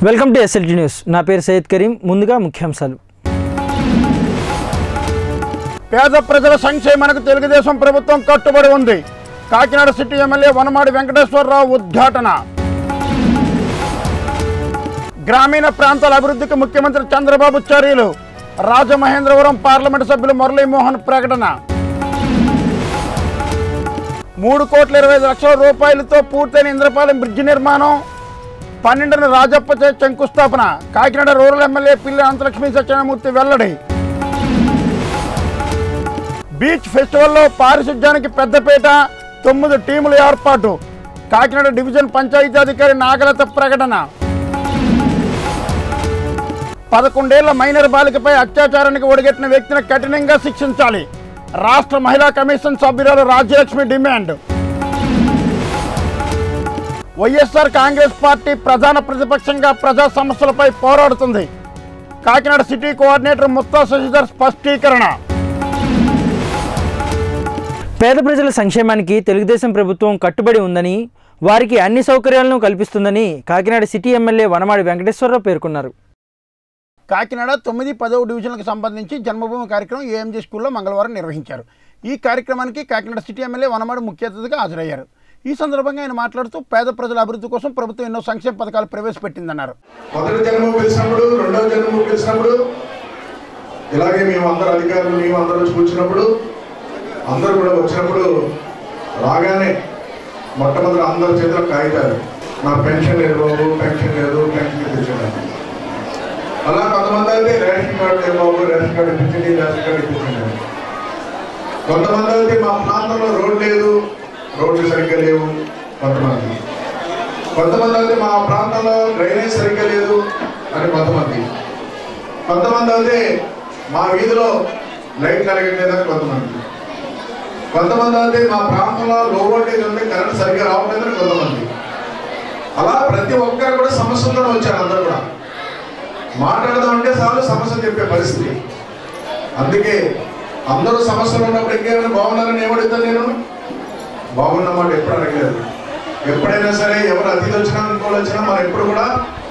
Welcome to SLT news నా పేరు సయ్యద్ కరీం ముందుగా ముఖ్యాంశాలు పేద ప్రజల సంక్షేమానికి తెలుగుదేశం ప్రభుత్వం కట్టుబడి ఉంది కాకినాడ సిటీ ఎమ్మెల్యే వనమాడి వెంకటేశ్వరరావు ఉద్ఘాటన గ్రామీణ ప్రాంతాల అభివృద్ధికి ముఖ్యమంత్రి చంద్రబాబు చర్యలు రాజమహేంద్రవరం పార్లమెంటు సభ్యులు మురళీమోహన్ ప్రకటన మూడు కోట్ల ఇరవై ఐదు లక్షల రూపాయలతో పూర్తయిన ఇంద్రపాలెం బ్రిడ్జి నిర్మాణం పన్నెండున రాజప్పచే శంకుస్థాపన కాకినాడ రూరల్ ఎమ్మెల్యే పిల్లి అనంతలక్ష్మి సత్యనారాయణమూర్తి వెల్లడి బీచ్ ఫెస్టివల్లో పారిశుధ్యానికి పెద్దపీట తొమ్మిది టీముల ఏర్పాటు కాకినాడ డివిజన్ పంచాయతీధికారి నాగలత ప్రకటన పదకొండేళ్ల మైనర్ బాలికపై అత్యాచారానికి ఒడిగట్టిన వ్యక్తిని కఠినంగా శిక్షించాలి రాష్ట్ర మహిళా కమిషన్ సభ్యురాలు రాజ్యలక్ష్మి డిమాండ్ వైఎస్ఆర్ కాంగ్రెస్ పార్టీ ప్రధాన ప్రతిపక్షంగా ప్రజా సమస్యలపై పోరాడుతుంది కాకినాడ సిటీ కోఆర్డినేటర్ ముత్తా శశిధర్ స్పష్టీకరణ పేద ప్రజల సంక్షేమానికి తెలుగుదేశం ప్రభుత్వం కట్టుబడి ఉందని వారికి అన్ని సౌకర్యాలను కల్పిస్తుందని కాకినాడ సిటీ ఎమ్మెల్యే వనమాడి వెంకటేశ్వరరావు పేర్కొన్నారు కాకినాడ తొమ్మిది పదవ డివిజన్లకు సంబంధించి జన్మభూమి కార్యక్రమం ఏఎంజీ స్కూల్లో మంగళవారం నిర్వహించారు ఈ కార్యక్రమానికి కాకినాడ సిటీ ఎమ్మెల్యే వనమాడి ముఖ్య అతిథిగా హాజరయ్యారు ఈ సందర్భంగా ఆయన మాట్లాడుతూ పేద ప్రజల అభివృద్ధి కోసం ప్రభుత్వం ఎన్నో సంక్షేమ పథకాలు ప్రవేశపెట్టిందన్నారు మొదటి జన్మ పిలిచినప్పుడు రెండవ జన్మ పిలిచినప్పుడు ఇలాగే మేము అందరు అధికారులు మేము అందరూ చూసినప్పుడు అందరూ కూడా వచ్చినప్పుడు రాగానే మొట్టమొదటి అందరి చేతిలో కాగితాలు నా పెన్షన్ లేదు బాబు పెన్షన్ లేదు పెన్షన్ తెచ్చాను అలా కొంతమంది అయితే రేషన్ కార్డు లేదు బాబు రేషన్ కార్డు ఇప్పించండి రేషన్ కార్డు ఇప్పించండి కొంతమంది అయితే మా ప్రాంతంలో రోడ్ లేదు రోడ్లు సరిగ్గా లేవు కొంతమంది కొంతమంది అయితే మా ప్రాంతంలో డ్రైనేజ్ సరిగ్గా లేదు అని కొంతమంది కొంతమంది అయితే మా వీధిలో లైట్ కలగట్లేదని కొంతమంది కొంతమంది అయితే మా ప్రాంతంలో లో వోల్టేజ్ ఉంది కరెంట్ సరిగ్గా రావట్లేదని కొంతమంది అలా ప్రతి ఒక్కరు కూడా సమస్యలతో వచ్చారు అందరు కూడా మాట్లాడదాం అంటే చాలు సమస్య చెప్పే పరిస్థితి అందుకే అందరూ సమస్యలు ఉన్నప్పుడు ఇంకేమైనా బాగున్నారని ఏమడుగుతాను నేను బాగున్నమాట ఎప్పుడు అడగలేదు ఎప్పుడైనా సరే ఎవరు అతిథి వచ్చినా ఇంకోళ్ళు వచ్చినా మనం ఎప్పుడు కూడా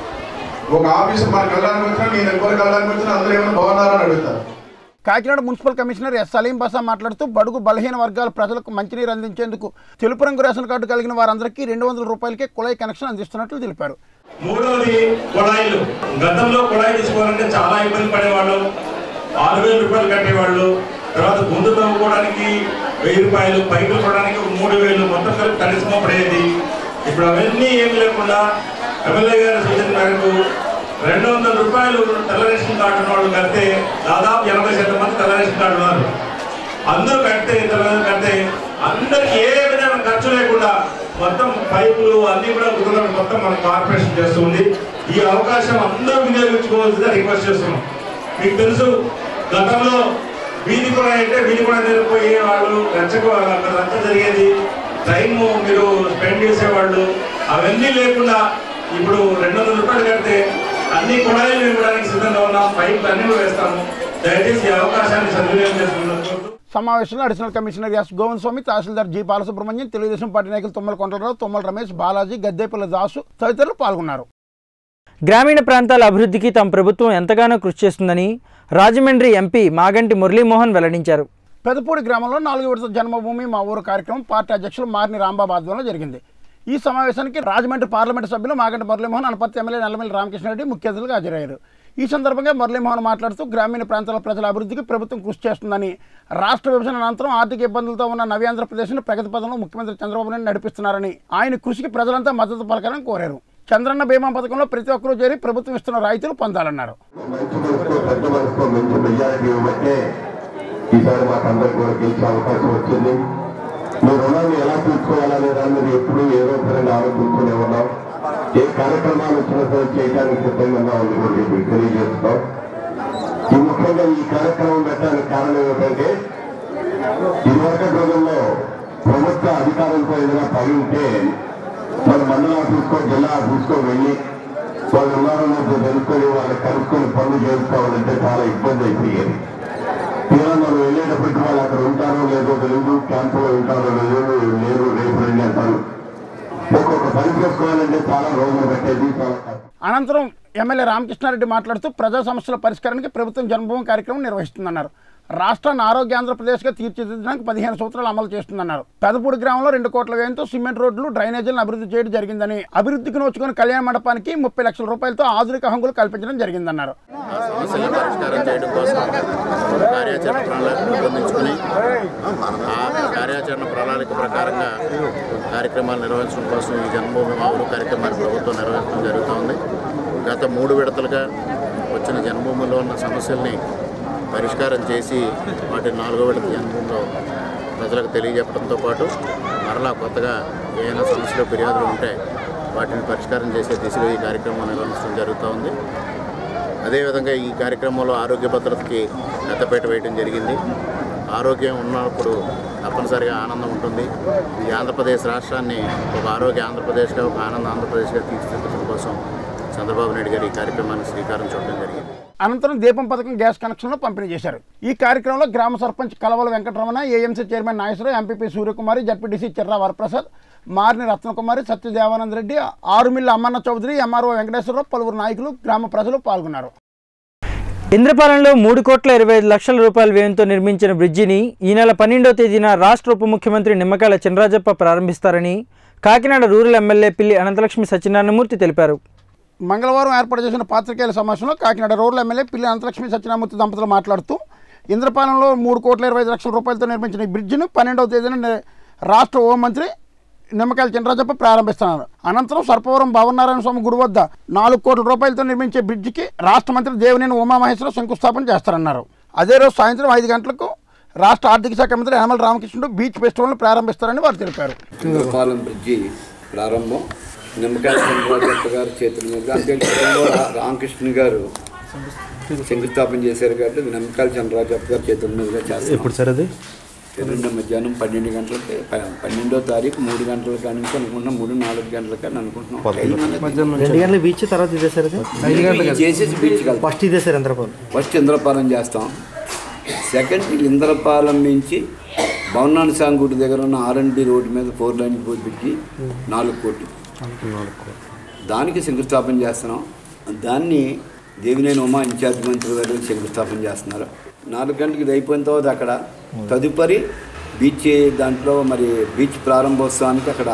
ఒక ఆఫీసు మన కళ్ళడానికి వచ్చినా నేను ఎవరు కళ్ళడానికి వచ్చినా అందరూ ఏమైనా బాగున్నారని అడుగుతారు Kakinada municipal commissioner S Salim Basha మాట్లాడుతూ బడుగు బలహీన వర్గాల ప్రజలకు మంచినీరు అందించేందుకు తెలుపు రంగు రేషన్ కార్డు కలిగిన వారందరికీ రెండు వందల రూపాయలకే కుళాయి కనెక్షన్ అందిస్తున్నట్లు తెలిపారు మూడవది కుళాయిలు గతంలో కుళాయి తీసుకోవాలంటే చాలా ఇబ్బంది పడేవాళ్ళు ఆరు వేల రూపాయలు కట్టేవాళ్ళు తర్వాత గుండు తవ్వుకోవడానికి వెయ్యి రూపాయలు పైపులు కొనడానికి ఒక మూడు వేలు మొత్తం కలిపి కనీసం పడేది ఇప్పుడు అవన్నీ ఏమి లేకుండా ఎమ్మెల్యే గారి సూచన మేరకు రెండు వందల రూపాయలు తెల్ల రేషన్ కార్డు ఉన్న వాళ్ళు కడితే దాదాపు ఎనభై శాతం మంది తెల్ల రేషన్ కార్డు ఉన్నారు అందరూ కడితే తెల్ల కడితే అందరికి ఏ విధమైన ఖర్చు లేకుండా మొత్తం పైపులు అన్ని కూడా గుర్రం మొత్తం మన కార్పొరేషన్ చేస్తుంది ఈ అవకాశం అందరూ వినియోగించుకోవాల్సిందిగా రిక్వెస్ట్ చేస్తున్నాం మీకు తెలుసు గతంలో వీధి కూడా అంటే వీధి కూడా పోయే వాళ్ళు రచ్చకు అక్కడ రచ్చ జరిగేది టైం మీరు స్పెండ్ చేసేవాళ్ళు అవన్నీ లేకుండా ఇప్పుడు రెండు వందల రూపాయలు కడితే అన్ని కుళాయిలు ఇవ్వడానికి సిద్ధంగా ఉన్నాం పైపులు అన్ని కూడా వేస్తాము దయచేసి ఈ అవకాశాన్ని సద్వినియోగం చేసుకున్నట్టు సమావేశంలో additional commissioner S Govind Swamy తహసీల్దార్ జి బాలసుబ్రహ్మణ్యం తెలుగుదేశం పార్టీ నాయకులు తుమ్మల కొండలరావు తుమ్మల రమేష్ బాలాజీ గద్దేపల్లి దాసు తదితరులు పాల్గొన్నారు గ్రామీణ ప్రాంతాల అభివృద్ధికి తమ ప్రభుత్వం ఎంతగానో కృషి చేస్తుందని రాజమండ్రి ఎంపీ మాగంటి మురళీమోహన్ వెల్లడించారు పెదపూడి గ్రామంలో నాలుగు విడత జన్మభూమి మా ఊరు కార్యక్రమం పార్టీ అధ్యక్షులు మార్ని రాంబాబు ఆధ్వర్యంలో జరిగింది ఈ సమావేశానికి రాజమండ్రి పార్లమెంటు సభ్యులు మాగంటి మురళీమోహన్ అనపర్తి ఎమ్మెల్యే నల్లమల్లి రామకృష్ణారెడ్డి ముఖ్య అతిథులుగా హాజరయ్యారు ఈ సందర్భంగా మురళీమోహన్ మాట్లాడుతూ గ్రామీణ ప్రాంతాల ప్రజల అభివృద్ధికి ప్రభుత్వం కృషి చేస్తుందని రాష్ట్ర విభజన అనంతరం ఆర్థిక ఇబ్బందులతో ఉన్న నవ్యాంధ్రప్రదేశ్ను ప్రగతి పదంలో ముఖ్యమంత్రి చంద్రబాబు నాయుడు నడిపిస్తున్నారని ఆయన కృషికి ప్రజలంతా మద్దతు పలకాలని కోరారు చంద్రన్న బీమా పథకంలో ప్రతి ఒక్కరూ చేరి ప్రభుత్వం ఇస్తున్న రాయితీలు పొందాలన్నారు మంచి మనసుతో పెద్ద మనసుతో మంచి మెజారిటీ ఇవ్వబట్టే ఈసారి మాకు అందరికి కూడా గెలిచే అవకాశం వచ్చింది మీ రుణాన్ని ఎలా తీర్చుకోవాలనే దాని మీద ఎప్పుడూ ఏదో ఒకరిని ఆలోచించుకునే ఉన్నాం ఏ కార్యక్రమాలు వచ్చినా సరే చేయడానికి సిద్ధంగా ఉన్నామని కూడా చెప్పి తెలియజేస్తున్నాం ఈ ముఖ్యంగా ఈ కార్యక్రమం పెట్టడానికి కారణం ఏమిటంటే ఇదివరకటి రోజుల్లో ప్రభుత్వ అధికారులతో ఏదైనా పని ఉంటే మన మండల ఆఫీస్కో జిల్లా ఆఫీస్కో వెళ్ళి వాళ్ళు ఉన్నారో లేదో తెలుసుకొని వాళ్ళని కలుసుకొని పనులు చేసుకోవాలంటే చాలా ఇబ్బంది అయిపోయేది తీరా మనం వెళ్ళేటప్పటికి వాళ్ళు అక్కడ ఉంటారో లేదో తెలియదు క్యాంపులో ఉంటారో లేదో లేరు రేపు రండి అంటారు ఒక వాళ్ళకి ఒక పని చేసుకోవాలంటే చాలా రోజులు పెట్టేది చాలా కష్టం అనంతరం ఎమ్మెల్యే రామకృష్ణారెడ్డి మాట్లాడుతూ ప్రజా సమస్యల పరిష్కారానికి ప్రభుత్వం జన్మభూమి కార్యక్రమం నిర్వహిస్తుందన్నారు రాష్ట్రాన్ని ఆరోగ్య ఆంధ్రప్రదేశ్గా తీర్చిదిద్దడానికి పదిహేను సంవత్సరాలు అమలు చేస్తుందన్నారు పెదపూడి గ్రామంలో రెండు కోట్ల వ్యయంతో సిమెంట్ రోడ్లు డ్రైనేజీలను అభివృద్ధి చేయడం జరిగిందని అభివృద్ధికి నోచుకుని కళ్యాణ మండపానికి ముప్పై లక్షల రూపాయలతో ఆధునిక హంగులు కల్పించడం జరిగిందన్నారు సమస్యలను పరిష్కారం చేయడం కోసం కార్యాచరణ ప్రణాళిక రూపొందించుకుని ఆ కార్యాచరణ ప్రణాళిక ప్రకారంగా కార్యక్రమాలు నిర్వహించడం కోసం ఈ జన్మభూమి మా ఊరు కార్యక్రమాన్ని ప్రభుత్వం నిర్వహించడం జరుగుతోంది గత మూడు విడతలుగా వచ్చిన జన్మభూమిలో ఉన్న సమస్యల్ని పరిష్కారం చేసి వాటి నాలుగో విడత జన్మభూమిలో ప్రజలకు తెలియజెప్పడంతో పాటు మరలా కొత్తగా ఏమైనా సమస్యలు ఫిర్యాదులు ఉంటే వాటిని పరిష్కారం చేసే దిశగా ఈ కార్యక్రమం నిర్వహించడం జరుగుతోంది అదేవిధంగా ఈ కార్యక్రమంలో ఆరోగ్య భద్రతకి పెద్దపీట వేయడం జరిగింది ఆరోగ్యం ఉన్నప్పుడు తప్పనిసరిగా ఆనందం ఉంటుంది ఈ ఆంధ్రప్రదేశ్ రాష్ట్రాన్ని ఒక ఆరోగ్య ఆంధ్రప్రదేశ్గా ఒక ఆనంద ఆంధ్రప్రదేశ్గా తీర్చిదిద్దడం కోసం చంద్రబాబు నాయుడు గారు ఈ కార్యక్రమానికి శ్రీకారం చుట్టడం జరిగింది అనంతరం దీపం పథకం గ్యాస్ కనెక్షన్లు పంపిణీ చేశారు ఈ కార్యక్రమంలో గ్రామ sarpanch Kalavala Venkataramana AMC chairman Nageswara Rao MPP Suryakumari ZPTC Chirra Varaprasad Marni Ratnakumari Satyadevananda Reddy Arumilli Ammanna Chowdary MRO Venkateswara Rao పలువురు నాయకులు గ్రామ ప్రజలు పాల్గొన్నారు ఇంద్రపాలెంలో మూడు కోట్ల ఇరవై ఐదు లక్షల రూపాయల వ్యయంతో నిర్మించిన బ్రిడ్జిని ఈ నెల పన్నెండవ తేదీన రాష్ట్ర ఉప ముఖ్యమంత్రి నిమ్మకాయల చంద్రరాజప్ప ప్రారంభిస్తారని కాకినాడ రూరల్ ఎమ్మెల్యే పిల్లి అనంతలక్ష్మి సత్యనారాయణమూర్తి తెలిపారు మంగళవారం ఏర్పాటు చేసిన పాత్రికేయుల సమావేశంలో కాకినాడ రూరల్ ఎమ్మెల్యే పిల్లి అనంతలక్ష్మి సత్యనామూర్తి దంపతులు మాట్లాడుతూ ఇంద్రపాలెంలో మూడు కోట్ల ఇరవై ఐదు లక్షల రూపాయలతో నిర్మించిన ఈ బ్రిడ్జిను పన్నెండవ తేదీన ని- రాష్ట్ర హోంమంత్రి నిమ్మకాయల చంద్రరాజప్ప ప్రారంభిస్తున్నారు అనంతరం సర్పవరం భవనారాయణ స్వామి గుడి వద్ద నాలుగు కోట్ల రూపాయలతో నిర్మించే బ్రిడ్జికి రాష్ట్ర మంత్రి దేవినేని ఉమామహేశ్వర శంకుస్థాపన చేస్తారన్నారు అదే రోజు సాయంత్రం ఐదు గంటలకు రాష్ట్ర ఆర్థిక శాఖ మంత్రి యనమల రామకృష్ణుడు బీచ్ ఫెస్టివల్ను ప్రారంభిస్తారని వారు తెలిపారు సింగపాలెం బ్రిడ్జి ప్రారంభం నిమ్మకాయ చంద్రరాజప్ప గారి చేతుల మీద అంటే గతంలో రా- రామకృష్ణ గారు శంకుస్థాపన చేశారు కాబట్టి నిమ్మకాయల చంద్రరాజప్ప గారి చేతుల మీదుగా చేస్తారు ఇప్పుడు సార్ అది ఎల్లుండి మధ్యాహ్నం పన్నెండు గంటలకి ప- పన్నెండో తారీఖు మూడు గంటల కాడి నుంచి అనుకుంటున్నాం మూడు నాలుగు గంటల కానీ అనుకుంటున్నాం టైం అనేది రెండు గంటల బీచ్ తర్వాత ఇదే సార్ అది ఐదు గంటలకు చేసేసి బీచ్కి వెళ్తాం ఫస్ట్ ఇదే సార్ ఇంద్రపాలెం ఫస్ట్ ఇంద్రపాలెం చేస్తాం సెకండ్ ఇంద్రపాలెం నుంచి భవనాన్ని సాంగ్ గుడి దగ్గర ఉన్న ఆర్ఎండ్బి రోడ్డు మీద ఫోర్ లైన్ పెట్టి నాలుగు కోట్లు దానికి శంకుస్థాపన చేస్తున్నాం దాన్ని దేవినేని ఉమా ఇన్ఛార్జ్ మంత్రి గారు శంకుస్థాపన చేస్తున్నారు నాలుగు గంటలకు ఇది అయిపోయిన తర్వాత అక్కడ తదుపరి బీచ్ దాంట్లో మరి బీచ్ ప్రారంభోత్సవానికి అక్కడ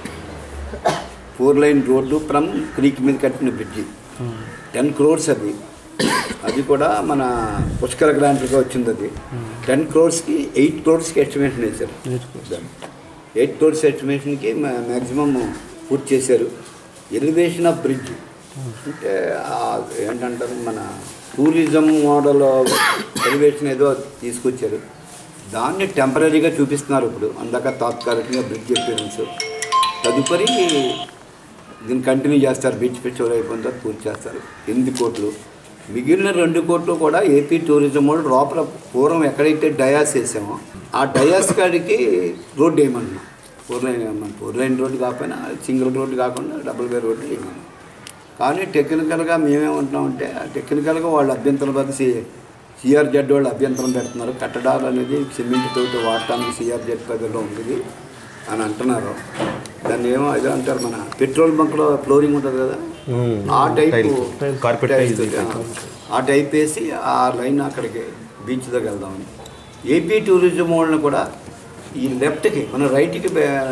four line road from creek మీద కట్టిన బ్రిడ్జి టెన్ క్రోర్స్ అది అది కూడా మన పుష్కర గ్రాంట్గా వచ్చింది అది టెన్ క్రోర్స్కి ఎయిట్ క్రోర్స్కి ఎస్టిమేషన్ వేశారు ఎయిట్ క్రోర్స్ ఎస్టిమేషన్కి మ్యాక్సిమం పూర్తి చేశారు ఎలివేషన్ ఆఫ్ బ్రిడ్జ్ అంటే ఆ ఏంటంటారు మన టూరిజం మోడల్ ఎలివేషన్ ఏదో తీసుకొచ్చారు దాన్ని టెంపరీగా చూపిస్తున్నారు ఇప్పుడు అందాక తాత్కాలికంగా బ్రిడ్జ్ అపియరెన్స్ తదుపరి దీన్ని కంటిన్యూ చేస్తారు బీచ్ ఫెస్టివల్ అయిపోయిన తర్వాత పూర్తి చేస్తారు ఎనిమిది కోట్లు మిగిలిన రెండు కోట్లు కూడా ఏపీ టూరిజం వాళ్ళు లోపల పూర్వం ఎక్కడైతే డయాస్ వేసామో ఆ డయాస్ కాడికి రోడ్డు వేయమన్నాం ఫోర్ లైన్ మన ఫోర్ లైన్ రోడ్డు కాకపోయినా సింగిల్ రోడ్డు కాకుండా డబుల్ వే రోడ్డు వేయమన్నాం కానీ టెక్నికల్గా మేమేమంటున్నామంటే టెక్నికల్గా వాళ్ళు అభ్యంతరం పెద్ద సి సిఆర్జెడ్ వాళ్ళు అభ్యంతరం పెడుతున్నారు కట్టడాలు అనేది సిమెంట్ తోటి వాడటానికి సిఆర్జెడ్ పద్ధతిలో ఉంది అని అంటున్నారు దాన్ని ఏమో అదే అంటారు మన పెట్రోల్ బంక్లో ఫ్లోరింగ్ ఉంటుంది కదా ఆ టైపు కార్పెట్ టైల్స్ టైల్స్ తోటి, ఆ టైప్ వేసి ఆ లైన్ అక్కడికి బీచ్ దగ్గర వెళ్దామని ఏపీ టూరిజం వాళ్ళని కూడా ఈ లెఫ్ట్కి మన రైట్కి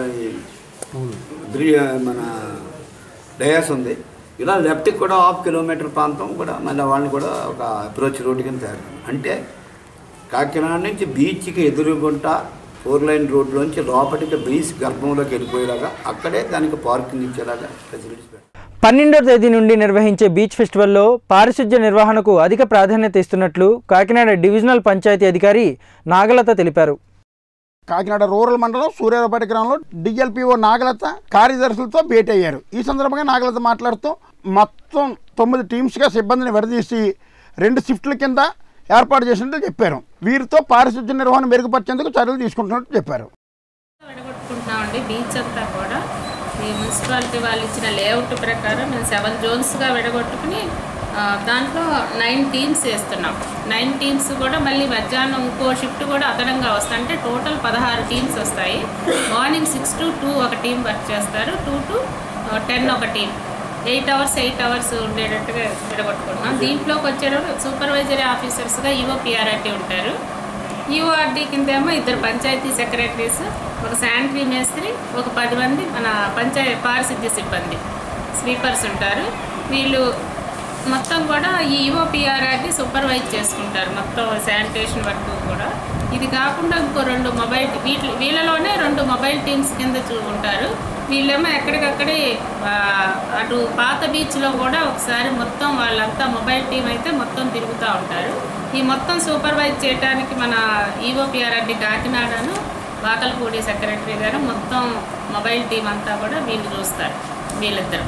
బ్రి- మన డయాస్ ఉంది ఇలా లెఫ్ట్కి కూడా హాఫ్ కిలోమీటర్ ప్రాంతం కూడా మళ్ళీ వాళ్ళని కూడా ఒక అప్రోచ్ రోడ్డు కింద తయారు అంటే కాకినాడ నుంచి బీచ్కి ఎదురుగుంటా ఫోర్ లైన్ రోడ్లోంచి లోపలికి బీచ్ గర్భంలోకి వెళ్ళిపోయేలాగా అక్కడే దానికి పార్కింగ్ ఇచ్చేలాగా ఫెసిలిటీస్ పెట్టారు పన్నెండవ తేదీ నుండి నిర్వహించే బీచ్ ఫెస్టివల్లో పారిశుధ్య నిర్వహణకు అధిక ప్రాధాన్యత ఇస్తున్నట్లు కాకినాడ డివిజనల్ పంచాయతీ అధికారి నాగలత తెలిపారు కాకినాడ రూరల్ మండలం సూర్యారావుపేట గ్రామంలో డిఎల్పిఓ నాగలత కార్యదర్శులతో భేటీ అయ్యారు ఈ సందర్భంగా నాగలత మాట్లాడుతూ మొత్తం తొమ్మిది టీమ్స్గా సిబ్బందిని విడదీసి రెండు షిఫ్ట్ల కింద ఏర్పాటు చేసినట్టు చెప్పారు వీరితో పారిశుద్ధ్య నిర్వహణ మెరుగుపరిచేందుకు చర్యలు తీసుకుంటున్నట్టు చెప్పారు విడగొట్టుకుంటున్నామండి బీచ్ అంతా కూడా ఈ మున్సిపాలిటీ వాళ్ళు ఇచ్చిన లేఅవుట్ ప్రకారం మేము సెవెన్ జోన్స్గా విడగొట్టుకుని ఆ, దాంట్లో నైన్ టీమ్స్ వేస్తున్నాం నైన్ టీమ్స్ కూడా మళ్ళీ మధ్యాహ్నం ఇంకో షిఫ్ట్ కూడా అదనంగా వస్తాయి అంటే టోటల్ పదహారు టీమ్స్ వస్తాయి మార్నింగ్ సిక్స్ టు టూ ఒక టీం వర్క్ చేస్తారు టూ టు టెన్ ఒక team eight hours eight hours ఉండేటట్టుగా విడగొట్టుకుంటున్నాం దీంట్లోకి వచ్చేటప్పుడు సూపర్వైజరీ ఆఫీసర్స్గా ఈవో పిఆర్ఆర్టీ ఉంటారు ఈఓఆర్డీ కింద ఏమో ఇద్దరు పంచాయతీ సెక్రటరీస్ ఒక శానిటరీ మేస్త్రి ఒక పది మంది మన పంచాయతీ పారిశుద్ధ్య సిబ్బంది స్వీపర్స్ ఉంటారు వీళ్ళు మొత్తం కూడా ఈ ఈఓపిఆర్ఆర్ని సూపర్వైజ్ చేసుకుంటారు మొత్తం శానిటేషన్ వర్క్ కూడా ఇది కాకుండా ఇంకో రెండు మొబైల్ వీటి వీళ్ళలోనే రెండు మొబైల్ టీమ్స్ కింద చూ ఉంటారు వీళ్ళేమో ఎక్కడికక్కడే ఆ, అటు పాత బీచ్లో కూడా ఒకసారి మొత్తం వాళ్ళంతా మొబైల్ టీం అయితే మొత్తం తిరుగుతూ ఉంటారు ఈ మొత్తం సూపర్వైజ్ చేయడానికి మన ఈఓపిఆర్ఆర్డి కాకినాడను వాకల్పూడి సెక్రటరీ గారు మొత్తం మొబైల్ టీం అంతా కూడా వీళ్ళు చూస్తారు వీళ్ళిద్దరు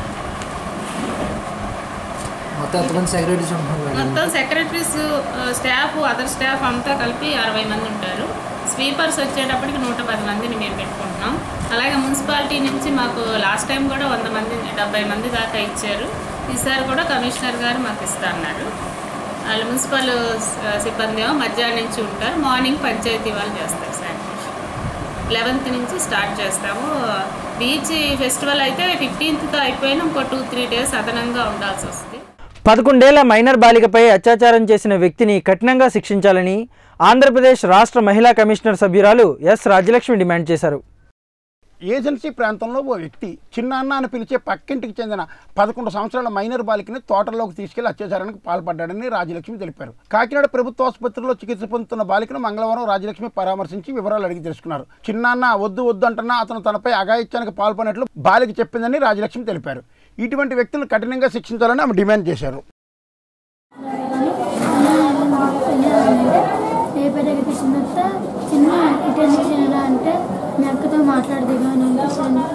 మొత్తం ఎంతమంది సెక్రటరీస్ ఉంటున్నారు మొత్తం సెక్రటరీస్ స్టాఫ్ అదర్ స్టాఫ్ అంతా కలిపి అరవై మంది ఉంటారు స్వీపర్స్ వచ్చేటప్పటికి నూట పది మందిని మేము పెట్టుకుంటున్నాం అలాగే మున్సిపాలిటీ నుంచి మాకు లాస్ట్ టైం కూడా వంద మంది డెబ్బై మంది దాకా ఇచ్చారు ఈసారి కూడా కమిషనర్ గారు మాకు ఇస్తా అన్నారు వాళ్ళు మున్సిపల్ స- సిబ్బంది ఏమో మధ్యాహ్నం నుంచి ఉంటారు మార్నింగ్ పంచాయతీ వాళ్ళు చేస్తారు శానిటేషన్ లెవెన్త్ నుంచి స్టార్ట్ చేస్తాము బీచ్ ఫెస్టివల్ అయితే ఫిఫ్టీన్త్తో అయిపోయినా ఇంకో టూ త్రీ డేస్ అదనంగా ఉండాల్సి వస్తుంది పదకొండేళ్ల మైనర్ బాలికపై అత్యాచారం చేసిన వ్యక్తిని కఠినంగా శిక్షించాలని ఆంధ్రప్రదేశ్ రాష్ట్ర మహిళా కమిషనర్ సభ్యురాలు ఎస్ రాజ్యలక్ష్మి డిమాండ్ చేశారు ఏజెన్సీ ప్రాంతంలో ఓ వ్యక్తి చిన్నాన్న అని పిలిచే పక్కింటికి చెందిన పదకొండు సంవత్సరాల మైనర్ బాలికని తోటలోకి తీసుకెళ్లి అత్యాచారానికి పాల్పడ్డాడని రాజలక్ష్మి తెలిపారు కాకినాడ ప్రభుత్వ ఆసుపత్రిలో చికిత్స పొందుతున్న బాలికను మంగళవారం రాజలక్ష్మి పరామర్శించి వివరాలు అడిగి తెలుసుకున్నారు చిన్నాన్న వద్దు వద్దు అంటున్నా అతను తనపై అఘాయిత్యానికి పాల్పడినట్లు బాలిక చెప్పిందని రాజలక్ష్మి తెలిపారు ఇటువంటి వ్యక్తులను కఠినంగా శిక్షించాలని ఆమె డిమాండ్ చేశారు పేపర్ దగ్గర చిన్నత్త చిన్న ఇటెందుకు చేయరా అంటే మీ అక్కతో మాట్లాడదిగా అని అనిపిస్తుంది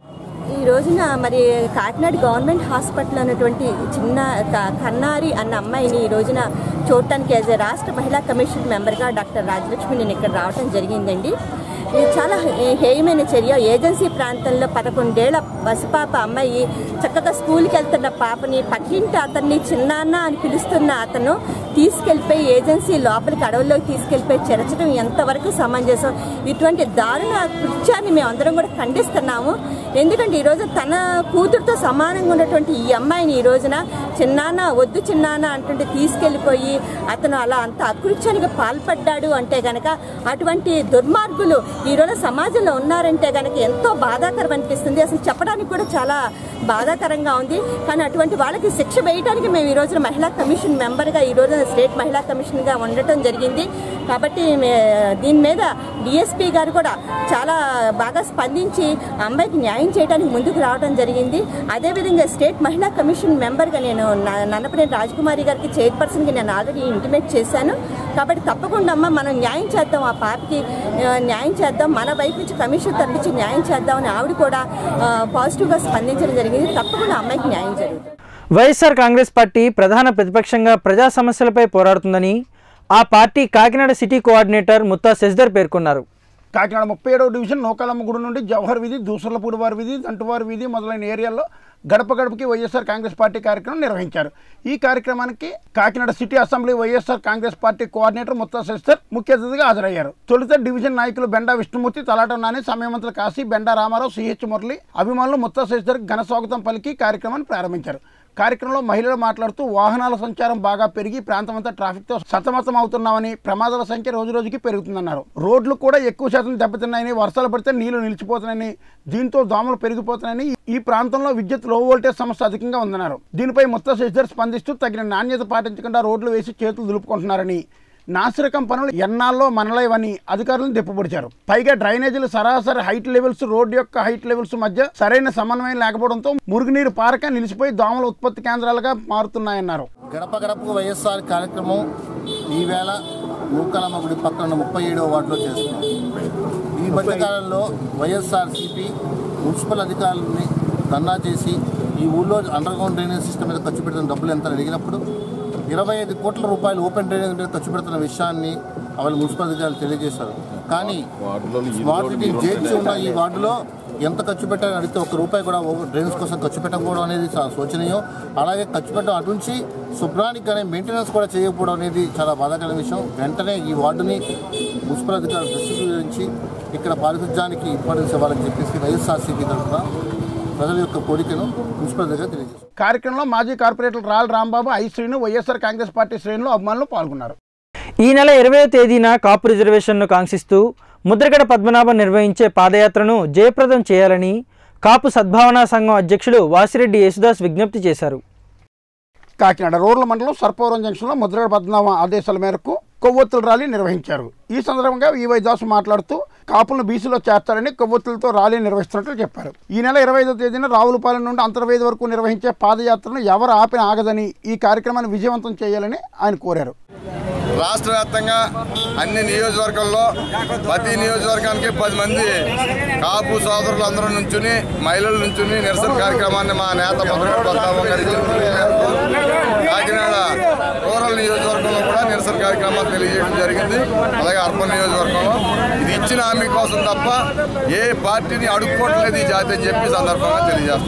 ఈ రోజున మరి కాకినాడ గవర్నమెంట్ హాస్పిటల్ అన్నటువంటి చిన్న క- కన్నారి అన్న అమ్మాయిని ఈ రోజున చూడటానికి యాజ్ ఎ రాష్ట్ర మహిళా కమిషన్ మెంబర్గా డాక్టర్ రాజలక్ష్మి నేను ఇక్కడ రావడం జరిగిందండి ఇది చాలా హే- హేయమైన చర్య ఏజెన్సీ ప్రాంతంలో పదకొండేళ్ల పసిపాప అమ్మాయి చక్కగా స్కూల్కి వెళ్తున్న పాపని పక్కింటి అతన్ని చిన్నాన్న అని పిలుస్తున్న అతను తీసుకెళ్ళిపోయి ఏజెన్సీ లోపలికి అడవుల్లోకి తీసుకెళ్ళిపోయి చెరచడం ఎంతవరకు సమంజసం ఇటువంటి దారుణ కృత్యాన్ని మేము అందరం కూడా ఖండిస్తున్నాము ఎందుకంటే ఈరోజు తన కూతురుతో సమానంగా ఉన్నటువంటి ఈ అమ్మాయిని ఈ రోజున చిన్నాన్న వద్దు చిన్నాన్న అంటుంటే తీసుకెళ్ళిపోయి అతను అలా అంత అకృత్యానికి పాల్పడ్డాడు అంటే గనక అటువంటి దుర్మార్గులు ఈ రోజు సమాజంలో ఉన్నారంటే గనక ఎంతో బాధాకరం అనిపిస్తుంది అసలు చెప్పడానికి కూడా చాలా బాధాకరంగా ఉంది కానీ అటువంటి వాళ్ళకి శిక్ష వేయడానికి మేము ఈ రోజున మహిళా కమిషన్ మెంబర్గా ఈ రోజున స్టేట్ మహిళా కమిషన్గా ఉండటం జరిగింది కాబట్టి మే- దీని మీద డిఎస్పీ గారు కూడా చాలా బాగా స్పందించి ఆ అమ్మాయికి న్యాయం చేయడానికి ముందుకు రావడం జరిగింది అదేవిధంగా స్టేట్ మహిళా కమిషన్ మెంబర్గా నేను న- నన్నపనేని రాజకుమారి గారికి చైర్పర్సన్కి నేను ఆల్రెడీ ఇంటిమేట్ చేశాను కాబట్టి తప్పకుండా అమ్మ మనం న్యాయం చేద్దాం ఆ పాపకి ఆ, న్యాయం చేద్దాం మన వైపు నుంచి కమిషన్ తరలించి న్యాయం చేద్దామని ఆవిడ కూడా ఆ, పాజిటివ్గా స్పందించడం జరిగింది తప్పకుండా ఆ అమ్మాయికి న్యాయం జరుగుతుంది వైఎస్ఆర్ కాంగ్రెస్ పార్టీ ప్రధాన ప్రతిపక్షంగా ప్రజా సమస్యలపై పోరాడుతుందని ఆ party Kakinada city coordinator Mutha Sasidhar పేర్కొన్నారు కాకినాడ ముప్పై ఏడవ డివిజన్ నూకాలమ్మ గుడి నుండి జవహర్ వీధి దూసర్లపూడి వారి వీధి దంటువారి వీధి మొదలైన ఏరియాల్లో గడప గడపకి వైఎస్ఆర్ కాంగ్రెస్ పార్టీ కార్యక్రమం నిర్వహించారు ఈ కార్యక్రమానికి Kakinada city assembly YSR Congress party coordinator Mutha Sasidhar ముఖ్య అతిథిగా హాజరయ్యారు తొలుత డివిజన్ నాయకులు బెండా విష్ణుమూర్తి తలాట నాని సమయమంత్రులు కాశీ బెండా రామారావు సిహెచ్ మురళి అభిమానులు ముత్తా శశిధర్ ఘన స్వాగతం పలికి కార్యక్రమాన్ని ప్రారంభించారు కార్యక్రమంలో మహిళలు మాట్లాడుతూ వాహనాల సంచారం బాగా పెరిగి ప్రాంతమంతా ట్రాఫిక్తో సతమతం అవుతున్నామని ప్రమాదాల సంఖ్య రోజు రోజుకి పెరుగుతుందన్నారు రోడ్లు కూడా ఎక్కువ శాతం దెబ్బతిన్నాయని వర్షాలు పడితే నీళ్లు నిలిచిపోతున్నాయని దీంతో దోమలు పెరిగిపోతున్నాయని ఈ ప్రాంతంలో విద్యుత్ లో వోల్టేజ్ సమస్య అధికంగా ఉందన్నారు దీనిపై మొత్తం శశిధర్ స్పందిస్తూ తగిన నాణ్యత పాటించకుండా రోడ్లు వేసి చేతులు దులుపుకుంటున్నారని నాసిరకం పనులు ఎన్నాళ్ళలో మనలేవని అధికారులను దెప్పబడిచారు పైగా డ్రైనేజీలు సరాసరి హైట్ లెవెల్స్ రోడ్డు యొక్క హైట్ లెవెల్స్ మధ్య సరైన సమన్వయం లేకపోవడంతో మురుగునీరు పారక నిలిచిపోయి దోమల ఉత్పత్తి కేంద్రాలుగా మారుతున్నాయన్నారు గడప గడపకు వైఎస్ఆర్ కార్యక్రమం ఈవేళ నూకలమ్మ గుడి పక్కన ఉన్న ముప్పై ఏడవ వార్డులో చేస్తున్నాం ఈ మధ్యకాలంలో వైఎస్ఆర్సీపీ మున్సిపల్ అధికారులని ధర్నా చేసి ఈ ఊళ్ళో అండర్ గ్రౌండ్ డ్రైనేజ్ సిస్టమ్ మీద ఖర్చు పెడుతున్న డబ్బులు ఎంత అని అడిగినప్పుడు ఇరవై ఐదు కోట్ల రూపాయలు ఓపెన్ డ్రైనేజ్ మీద ఖర్చు పెడుతున్న విషయాన్ని వాళ్ళు మున్సిపల్ అధికారులు తెలియజేశారు కానీ స్మార్ట్ సిటీ జేడ్చి ఉన్న ఈ వార్డులో ఎంత ఖర్చు పెట్టాలని అడిగితే ఒక రూపాయి కూడా డ్రైన్స్ కోసం ఖర్చు పెట్టకపోవడం అనేది చాలా శోచనీయం అలాగే ఖర్చు పెట్టడం అటుంచి శుభ్రానికి కానీ మెయింటెనెన్స్ కూడా చేయకపోవడం అనేది చాలా బాధాకరమైన విషయం వెంటనే ఈ వార్డుని మున్సిపల్ అధికారులు దృష్టికి గురించి ఇక్కడ పారిశుధ్యానికి ఇంపార్టెన్స్ ఇవ్వాలని చెప్పేసి వైఎస్ఆర్సీపీ తరఫున ప్రజల యొక్క కోరికను మున్సిపల్ దగ్గర తెలియజేస్తారు కార్యక్రమంలో మాజీ కార్పొరేటర్ రాల్ Rambabu I Srinu YSR Congress party శ్రేణులు అభిమానులు పాల్గొన్నారు ఈ నెల ఇరవయో తేదీన కాపు రిజర్వేషన్ను కాంక్షిస్తూ ముద్రగడ పద్మనాభం నిర్వహించే పాదయాత్రను జయప్రదం చేయాలని కాపు సద్భావనా సంఘం అధ్యక్షుడు వాసిరెడ్డి యేసుదాస్ విజ్ఞప్తి చేశారు కాకినాడ రూరల్ మండలం సర్పవరం జంక్షన్లో ముద్రగడ పద్మనాభ ఆదేశాల మేరకు కొవ్వొత్తుల ర్యాలీ నిర్వహించారు ఈ సందర్భంగా ఈవై దాసు మాట్లాడుతూ కాపులను బీసీలో చేర్చాలని కొవ్వొత్తులతో ర్యాలీ నిర్వహిస్తున్నట్లు చెప్పారు ఈ నెల ఇరవై ఐదో తేదీన రావులపాలెం నుండి అంతర్వేది వరకు నిర్వహించే పాదయాత్రను ఎవరు ఆపిన ఆగదని ఈ కార్యక్రమాన్ని విజయవంతం చేయాలని ఆయన కోరారు రాష్ట్ర వ్యాప్తంగా అన్ని నియోజకవర్గాల్లో ప్రతి నియోజకవర్గానికి పది మంది కాపు సోదరులు అందరూ నుంచుని మహిళలు నుంచుని నిరసన కార్యక్రమాన్ని మా నేత మొదటి పద్మావం గారు ఇచ్చిన పిలుపు మేరకు కాకినాడ రూరల్ నియోజకవర్గంలో కూడా నిరసన కార్యక్రమాలు తెలియజేయడం జరిగింది అలాగే అర్బన్ నియోజకవర్గంలో ఇది ఇచ్చిన హామీ కోసం తప్ప ఏ పార్టీని అడుక్కోవట్లేదు ఈ జాతి అని చెప్పి సందర్భంగా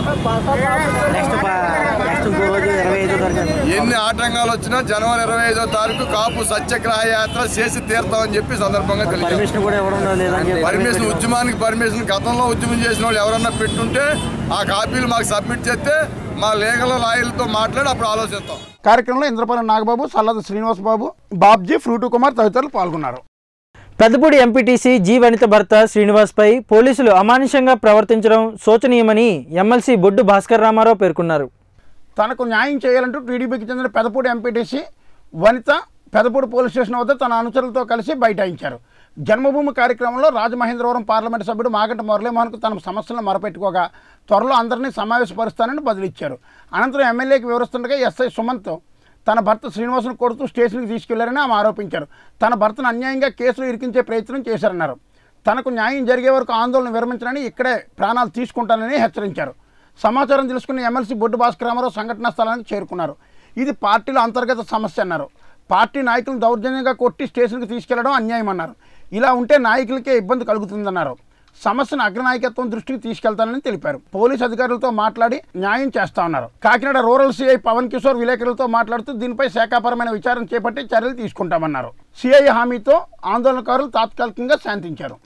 తెలియజేస్తాం ఎన్ని ఆటంకాలు వచ్చినా జనవరి ఇరవై ఐదో తారీఖు కాపు సత్యాగ్రహ యాత్ర చేసి తీరుతామని చెప్పి సందర్భంగా తెలియజేస్తాం పర్మిషన్ ఉద్యమానికి పర్మిషన్ గతంలో ఉద్యమం చేసిన వాళ్ళు ఎవరన్నా పెట్టుంటే ఆ కాపీలు మాకు సబ్మిట్ చేస్తే మా లీగల్ లాయర్లతో మాట్లాడి అప్పుడు ఆలోచిస్తాం కార్యక్రమంలో ఇంద్రపాలెం నాగబాబు సల్లద శ్రీనివాస్ బాబు బాబ్జీ ఫ్రూటు కుమార్ తదితరులు పాల్గొన్నారు పెద్దపూడి ఎంపీటీసీ జీ వనిత భర్త శ్రీనివాస్పై పోలీసులు అమానుషంగా ప్రవర్తించడం శోచనీయమని ఎమ్మెల్సీ బొడ్డు భాస్కర్ రామారావు పేర్కొన్నారు తనకు న్యాయం చేయాలంటూ టీడీపీకి చెందిన Pedapudi MPTC Vanitha Pedapudi police station వద్ద తన అనుచరులతో కలిసి బైఠాయించారు జన్మభూమి కార్యక్రమంలో రాజమహేంద్రవరం పార్లమెంటు సభ్యుడు మాగంట మురళీమోహన్కు తన సమస్యలను మొరపెట్టుకోగా త్వరలో అందరినీ సమావేశపరుస్తానని బదిలిచ్చారు అనంతరం ఎమ్మెల్యేకి వివరిస్తుండగా ఎస్ఐ సుమంత్ తన భర్త శ్రీనివాసును కొడుతూ స్టేషన్కి తీసుకెళ్లారని ఆమె ఆరోపించారు తన భర్తను అన్యాయంగా కేసులు ఇరికించే ప్రయత్నం చేశారన్నారు తనకు న్యాయం జరిగే వరకు ఆందోళన విరమించనని ఇక్కడే ప్రాణాలు తీసుకుంటానని హెచ్చరించారు సమాచారం తెలుసుకున్న ఎమ్మెల్సీ బొడ్డు భాస్కర్ రామారావు సంఘటనా స్థలానికి చేరుకున్నారు ఇది పార్టీలో అంతర్గత సమస్య అన్నారు పార్టీ నాయకులను దౌర్జన్యంగా కొట్టి స్టేషన్కి తీసుకెళ్లడం అన్యాయం అన్నారు ఇలా ఉంటే నాయకులకే ఇబ్బంది కలుగుతుందన్నారు సమస్యను అగ్రనాయకత్వం దృష్టికి తీసుకెళ్తానని తెలిపారు పోలీస్ అధికారులతో మాట్లాడి న్యాయం చేస్తా ఉన్నారు కాకినాడ రూరల్ సిఐ పవన్ కిషోర్ విలేకరులతో మాట్లాడుతూ దీనిపై శాఖాపరమైన విచారణ చేపట్టి చర్యలు తీసుకుంటామన్నారు సిఐ హామీతో ఆందోళనకారులు తాత్కాలికంగా శాంతించారు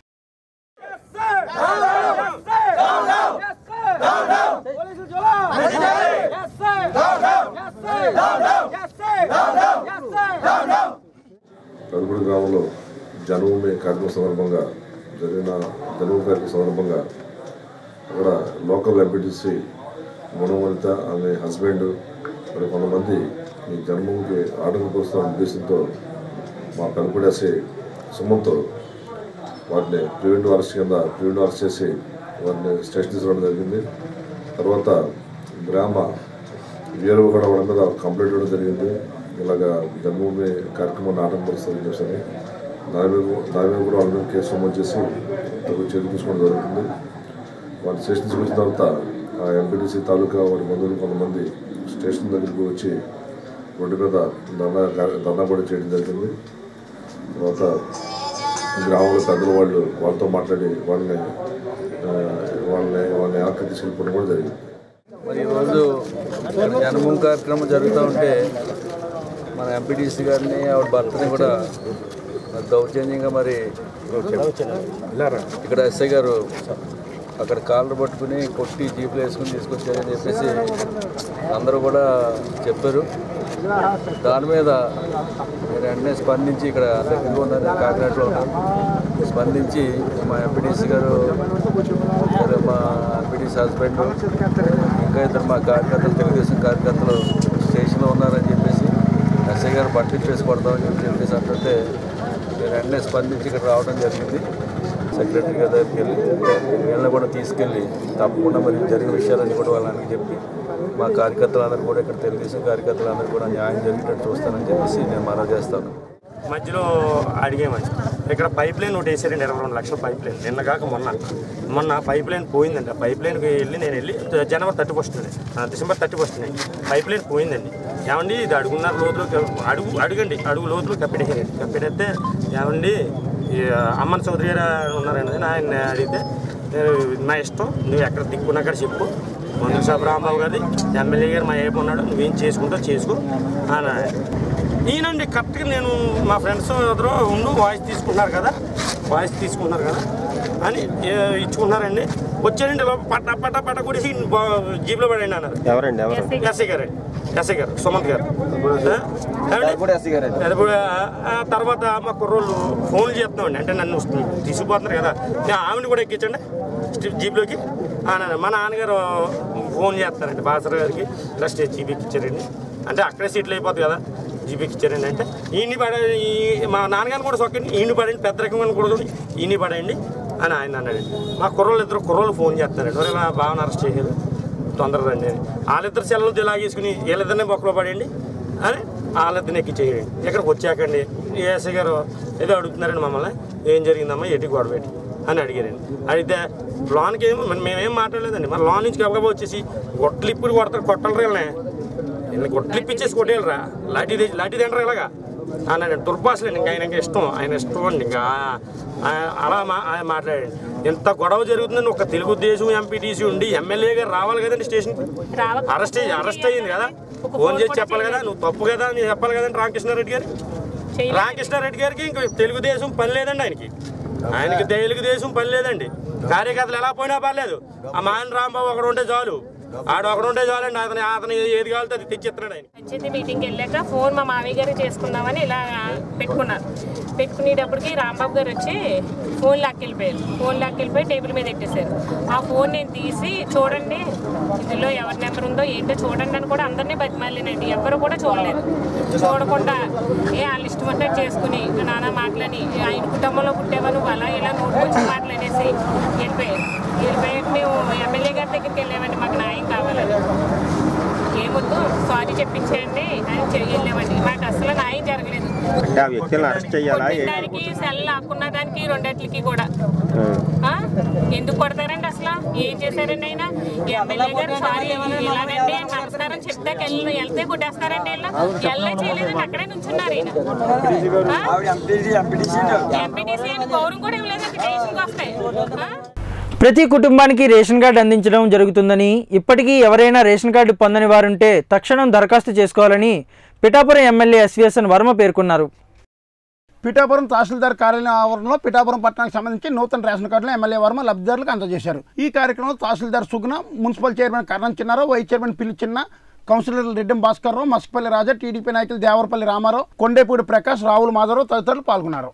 కడుపుడు గ్రామంలో జన్మభూమి కార్యక్రమం సందర్భంగా జరిగిన జన్మభూమి కార్యక్రమం సందర్భంగా అక్కడ లోకల్ ఎంపీటీసీ గుణవనిత ఆమె హస్బెండ్ మరి కొంతమంది ఈ జన్మభూమికి ఆటంకం వస్తున్న ఉద్దేశంతో మా కనుపడేసి సుమంతో వాటిని ప్రివెంటివ్ అరెస్ట్ కింద ప్రివెంటివ్ అరెస్ట్ చేసి వాటిని స్టేషన్ తీసుకోవడం జరిగింది తర్వాత గ్రామ వీరవ కూడా వాళ్ళ మీద కంప్లైంట్ ఇవ్వడం జరిగింది ఇలాగా జన్మభూమి కార్యక్రమాన్ని ఆటంకపరుస్తారని చెప్పని దాని మీద దాని మీద కూడా వాళ్ళ మీద కేసు నమోదు చేసి తగు చర్య తీసుకోవడం జరుగుతుంది వాళ్ళ స్టేషన్ తీసుకొచ్చిన తర్వాత ఆ ఎంపీటీసీ తాలూకా వారి బంధువులు కొంతమంది స్టేషన్ దగ్గరికి వచ్చి రోడ్డు మీద ధర్నా ధర్నా కూడా చేయడం జరిగింది తర్వాత గ్రామంలో పెద్దలు వాళ్ళు వాళ్ళతో మాట్లాడి వాళ్ళని ఆ, వాళ్ళని వాళ్ళని వెనక్కి తీసుకెళ్ళిపోవడం కూడా జరిగింది మరి ఈరోజు జన్మభూమి కార్యక్రమం జరుగుతూ ఉంటే మన ఎంపీటీసీ గారిని ఆవిడ భర్తని కూడా మరి దౌర్జన్యంగా మరి ఇక్కడ ఎస్ఐ గారు అక్కడ కాళ్ళు పట్టుకుని కొట్టి జీపులు వేసుకుని తీసుకొచ్చారని చెప్పేసి అందరూ కూడా చెప్పారు దాని మీద నేను వెంటనే స్పందించి ఇక్కడ దగ్గరగా ఉందని కాకినాడలో ఉన్నాను. స్పందించి మా ఎంపీటీసీ గారు సరే మా ఎంపీటీసీ హస్బెండ్ ఇంకా ఇద్దరు మా కార్యకర్తలు తెలుగుదేశం కార్యకర్తలు స్టేషన్లో ఉన్నారని చెప్పేసి ఎస్ఐ గారు పట్టించేసి కొడతామని చెప్పి చెప్పేసి అంటుంటే నేను వెంటనే స్పందించి ఇక్కడ రావడం జరిగింది సెక్రటరీ గారి దగ్గరికి వెళ్ళి వీళ్ళని కూడా తీసుకెళ్ళి తప్పకుండా మరి జరిగిన విషయాలన్నీ కూడా వాళ్ళని చెప్పి మా కార్యకర్తలందరూ కూడా ఇక్కడ తెలుగుదేశం కార్యకర్తలందరూ కూడా న్యాయం జరిగేటట్టు చూస్తానని చెప్పేసి నేను మనవి చేస్తాను మధ్యలో అడిగామని ఇక్కడ పైప్ లైన్ ఒకటి వేసారండి ఇరవై రెండు లక్షల పైప్ లైన్ నిన్న కాక మొన్న మొన్న పైప్ లైన్ పోయిందండి ఆ పైప్ లైన్కి వెళ్ళి నేను వెళ్ళి జనవరి thirty first December thirty first pipeline పోయిందండి ఏమండి ఇది అడుగున్నర లోతులో అడుగు అడుగండి అడుగు లోతులో కప్పెట్టేసారండి కప్పెట్టేస్తే ఏమండి ఈ అమ్మన్ చౌదరి గారు ఉన్నారండి ఆయన అడిగితే నేను నా ఇష్టం నువ్వు ఎక్కడ దిక్కున్నా అక్కడ చెప్పు మందు సాబ్ రాంబాబు గారి ఎమ్మెల్యే గారు మా ఏపు ఉన్నాడు నువ్వేం చేసుకుంటావు చేసుకో అని ఈయనండి కరెక్ట్గా నేను మా ఫ్రెండ్స్ ఎదురు ఉండు వాయిస్ తీసుకున్నారు కదా వాయిస్ తీసుకున్నారు కదా అని ఏ- ఇచ్చుకున్నారండి వచ్చారండి లోపల పట్ట పట్ట పట్ట కొడిసి జీప్లో పడండి అన్నారు ఎవరండి ఎవరు ఎస్ఐ గారు ఎస్ఐ గారు సుమంత్ గారు ఆ? ఏమండి? అది కూడా, ఆ తర్వాత మా కుర్రోళ్ళు ఫోన్లు చేస్తున్నామండి అంటే నన్ను తీసుకుపోతున్నారు కదా నేను ఆవిడ కూడా ఎక్కించండి స్టి- జీప్లోకి ఆ, నాన్న, మా నాన్నగారు ఫోన్ చేస్తారండి బాసర్ గారికి ఇలా స్టేజ్ జీప్ ఎక్కించారండి అంటే అక్కడే సీట్లు అయిపోతుంది కదా జీప్ ఎక్కించారండి అంటే ఈయన్ని పడే ఈ మా నాన్నగారిని కూడా సొక్కండి ఈయన్ని పడండి పెద్ద రకమైన కూడా ఈయన్ని పడండి అని ఆయన అన్నాడండి మా కుర్రోళ్ళు ఇద్దరు కుర్రోళ్ళు ఫోన్ చేస్తారండి ఒరే మా బావని అరెస్ట్ చేసేది తొందర రండి అని వాళ్ళిద్దరు సెలవులు లాగేసుకుని వీళ్ళిద్దరినే బొక్కలో పడండి అని వాళ్ళిద్దరిని ఎక్కించేయండి ఇక్కడికి వచ్చాకండి ఏఎస్ఐ గారు ఏదో అడుగుతున్నారండి మమ్మల్ని ఏం జరిగిందమ్మా ఎట్టి గొడవ పెట్టి అని అడిగారండి అడిగితే లోన్కి ఏమో మరి మేమేం మాట్లాడలేదండి మరి లోన్ నుంచి గబగబా వచ్చేసి గొట్టలు ఇప్పుడు కొడతారు కొట్టలు వీళ్ళని వీళ్ళని గొట్టలు ఇప్పించేసి కొట్టేయాలరా లాఠీ తెచ్చి- లాఠీ తింటారు ఇలాగా అన్నాడు దుర్భాషలండి ఇంకా ఆయనకి ఇష్టం ఆయన ఇష్టం అండి ఇంకా ఆ- అలా మా ఆయన మాట్లాడండి ఎంత గొడవ జరుగుతుందని ఒక తెలుగుదేశం ఎంపీటీసీ ఉండి ఎమ్మెల్యే గారు రావాలి కదండి స్టేషన్కి అరెస్ట్ అయ్యి అరెస్ట్ అయ్యింది కదా ఫోన్ చేసి చెప్పాలి కదా నువ్వు తప్పు కదా అని చెప్పాలి కదండి రామకృష్ణారెడ్డి గారు రామకృష్ణారెడ్డి గారికి ఇంక తెలుగుదేశం పని లేదండి ఆయనకి ఆయనకి తెలుగుదేశం పని లేదండి కార్యకర్తలు ఎలా పోయినా పర్లేదు ఆ మాయన్ రాంబాబు ఒకడు ఉంటే చాలు ఆడు ఒకడు ఉంటే చాలండి అతను అతను ఏది కావాలితే అది తెచ్చిస్తున్నాడు ఆయన పంచాయతీ మీటింగ్కి వెళ్ళాక ఫోన్ మా మామయ్య గారు చేసుకుందామని ఇలా పెట్టుకున్నారు పెట్టుకునేటప్పటికి రాంబాబు గారు వచ్చి ఫోన్ లాక్కెళ్ళిపోయారు ఫోన్ లాక్కెళ్ళిపోయి టేబుల్ మీద పెట్టేశారు ఆ ఫోన్ నేను తీసి చూడండి ఇందులో ఎవరి నెంబర్ ఉందో ఏంటో చూడండి అని కూడా అందరినీ బతిమాలినండి ఎవరు కూడా చూడలేదు చూడకుండా ఏ వాళ్ళు ఇష్టపడ్డట్టు చేసుకుని నానా మాటలని ఆయన కుటుంబంలో పుట్టేవా నువ్వు అలా ఇలా నోటుకొచ్చి మాటలు అనేసి వెళ్ళిపోయారు వెళ్ళిపోయాక మేము ఎమ్మెల్యే గారి దగ్గరికి వెళ్ళామండి మాకు న్యాయం కావాలని ఏమొద్దు సారీ చెప్పించేయండి అని చె- వెళ్ళామండి మాకు అసలు న్యాయం జరగలేదు అంటే ఆ వ్యక్తులను అరెస్ట్ చేయాలా ఏ- దానికి సెల్ లాక్కున్న దానికి రెండట్లకి కూడా ఆ? ఎందుకు కొడతారండి అసలు ఏం చేశారండి ఆయన ఎమ్మెల్యే గారు సారీ ఇలాగండి నమస్కారం చెప్తే వెళ్తే కొట్టేస్తారండి వీళ్ళు ఎల్లా చేయలేదండి అక్కడే నుంచున్నారు ఈయన ఎంపీటీసీ అని గౌరవం కూడా ఇవ్వలేదండి స్టేషన్కి వస్తాయి ఆ? ప్రతి కుటుంబానికి రేషన్ కార్డు అందించడం జరుగుతుందని ఇప్పటికీ ఎవరైనా రేషన్ కార్డు పొందని వారుంటే తక్షణం దరఖాస్తు చేసుకోవాలని పిఠాపురం ఎమ్మెల్యే ఎస్వీఎస్ఎన్ వర్మ పేర్కొన్నారు పిఠాపురం తహసీల్దార్ కార్యాలయం ఆవరణలో పిఠాపురం పట్టణానికి సంబంధించి నూతన రేషన్ కార్డులను ఎమ్మెల్యే వర్మ లబ్ధిదారులకు అందజేశారు ఈ కార్యక్రమంలో తహసీల్దార్ Suguna municipal chairman Karanam Chinna Rao vice chairman Pilli Chinna councillor Reddy Bhaskar Rao Maskapalli Raja TDP నాయకులు దేవరపల్లి రామారావు కొండేపూడి ప్రకాష్ రావుల మాధవరావు తదితరులు పాల్గొన్నారు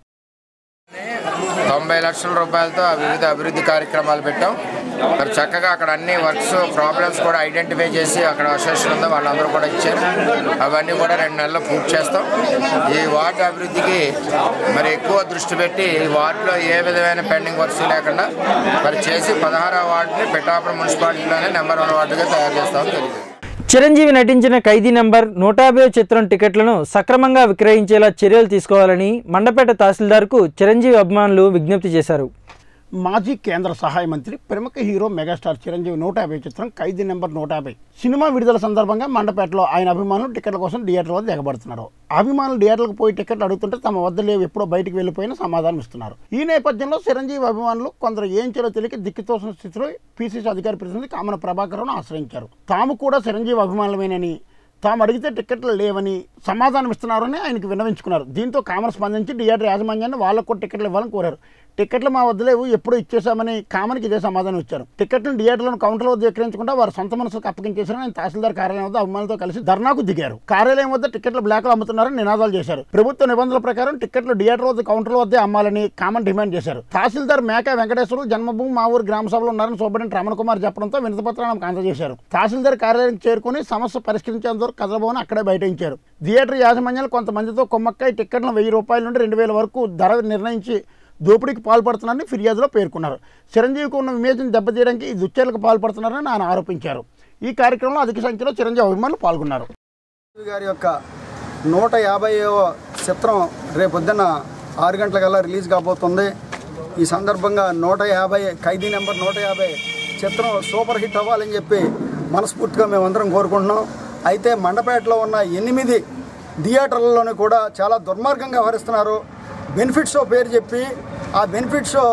తొంభై లక్షల రూపాయలతో వివిధ అభివృద్ధి కార్యక్రమాలు పెట్టాం మరి చక్కగా అక్కడ అన్ని వర్క్స్ ప్రాబ్లమ్స్ కూడా ఐడెంటిఫై చేసి అక్కడ అసోసియేషన్ ఉందో వాళ్ళందరూ కూడా ఇచ్చారు అవన్నీ కూడా రెండు నెలల్లో పూర్తి చేస్తాం ఈ వార్డు అభివృద్ధికి మరి ఎక్కువ దృష్టి పెట్టి ఈ వార్డులో ఏ విధమైన పెండింగ్ వర్క్స్ లేకుండా మరి చేసి పదహారవ వార్డుని పిఠాపురం మున్సిపాలిటీలోనే నెంబర్ వన్ వార్డుగా తయారు చేస్తామని తెలియదు చిరంజీవి నటించిన ఖైదీ నెంబర్ నూట యాభై చిత్రం టికెట్లను సక్రమంగా విక్రయించేలా చర్యలు తీసుకోవాలని మండపేట తహసీల్దార్కు చిరంజీవి అభిమానులు విజ్ఞప్తి చేశారు మాజీ కేంద్ర సహాయ మంత్రి ప్రముఖ హీరో మెగాస్టార్ చిరంజీవి నూట యాభై చిత్రం ఖైదీ నెంబర్ నూట యాభై సినిమా విడుదల సందర్భంగా మండపేటలో ఆయన అభిమానులు టికెట్ల కోసం థియేటర్ వద్ద దిగబడుతున్నారు అభిమానులు థియేటర్లకు పోయి టికెట్లు అడుగుతుంటే తమ వద్ద లేవు ఎప్పుడో బయటికి వెళ్ళిపోయిన సమాధానం ఇస్తున్నారు ఈ నేపథ్యంలో చిరంజీవి అభిమానులు కొందరు ఏం చేయాలో తెలియక దిక్కుతోసిన స్థితిలో పీసీసీ అధికారి ప్రతినిధి కామన ప్రభాకర్ను ఆశ్రయించారు తాము కూడా చిరంజీవి అభిమానులమేనని తాము అడిగితే టికెట్లు లేవని సమాధానం ఇస్తున్నారని ఆయనకు విన్నవించుకున్నారు దీంతో కామన్ స్పందించి థియేటర్ యాజమాన్యాన్ని వాళ్ళకు కూడా టికెట్లు ఇవ్వాలని కోరారు టికెట్లు మా వద్ద లేవు ఎప్పుడు ఇచ్చేసామని కామన్కి ఇదే సమాధానం ఇచ్చారు టికెట్లను థియేటర్లను కౌంటర్ల వద్ద విక్రయించకుండా వారు సొంత మనసులకు అప్పగించేశారని ఆయన తహసీల్దార్ కార్యాలయం వద్ద అభిమానులతో కలిసి ధర్నాకు దిగారు కార్యాలయం వద్ద టికెట్లు బ్లాక్లో అమ్ముతున్నారని నినాదాలు చేశారు ప్రభుత్వ నిబంధనల ప్రకారం టికెట్లు థియేటర్ వద్ద కౌంటర్ల వద్దే అమ్మాలని కామన్ డిమాండ్ చేశారు తహసీల్దార్ మేక వెంకటేశ్వరులు జన్మభూమి మా ఊరు గ్రామ సభలో ఉన్నారని సూపరింటెండెంట్ రమణ కుమార్ చెప్పడంతో వినతిపత్రాన్ని ఆమెకు అందజేశారు తహసీల్దార్ కార్యాలయానికి చేరుకుని సమస్య పరిష్కరించేంత వరకు కదలబోని అక్కడే బయటించారు థియేటర్ యాజమాన్యాలు కొంతమందితో కొమ్మక్కై టికెట్లను వెయ్యి రూపాయల నుండి రెండు వేల వరకు ధర నిర్ణయించి దోపిడీకి పాల్పడుతున్నారని ఫిర్యాదులో పేర్కొన్నారు చిరంజీవికి ఉన్న ఇమేజ్ని దెబ్బతీయడానికి ఈ దుశ్చర్యలకు పాల్పడుతున్నారని ఆయన ఆరోపించారు ఈ కార్యక్రమంలో అధిక సంఖ్యలో చిరంజీవి అభిమానులు పాల్గొన్నారు గారి యొక్క నూట యాభైవ చిత్రం రేపొద్దున ఆరు గంటలకల్లా రిలీజ్ కాబోతుంది ఈ సందర్భంగా నూట యాభై ఖైదీ నెంబర్ నూట యాభై చిత్రం సూపర్ హిట్ అవ్వాలని చెప్పి మనస్ఫూర్తిగా మేమందరం కోరుకుంటున్నాం అయితే మండపేటలో ఉన్న ఎనిమిది థియేటర్లలోని కూడా చాలా దుర్మార్గంగా వ్యవహరిస్తున్నారు బెనిఫిట్ షో పేరు చెప్పి ఆ బెనిఫిట్ షో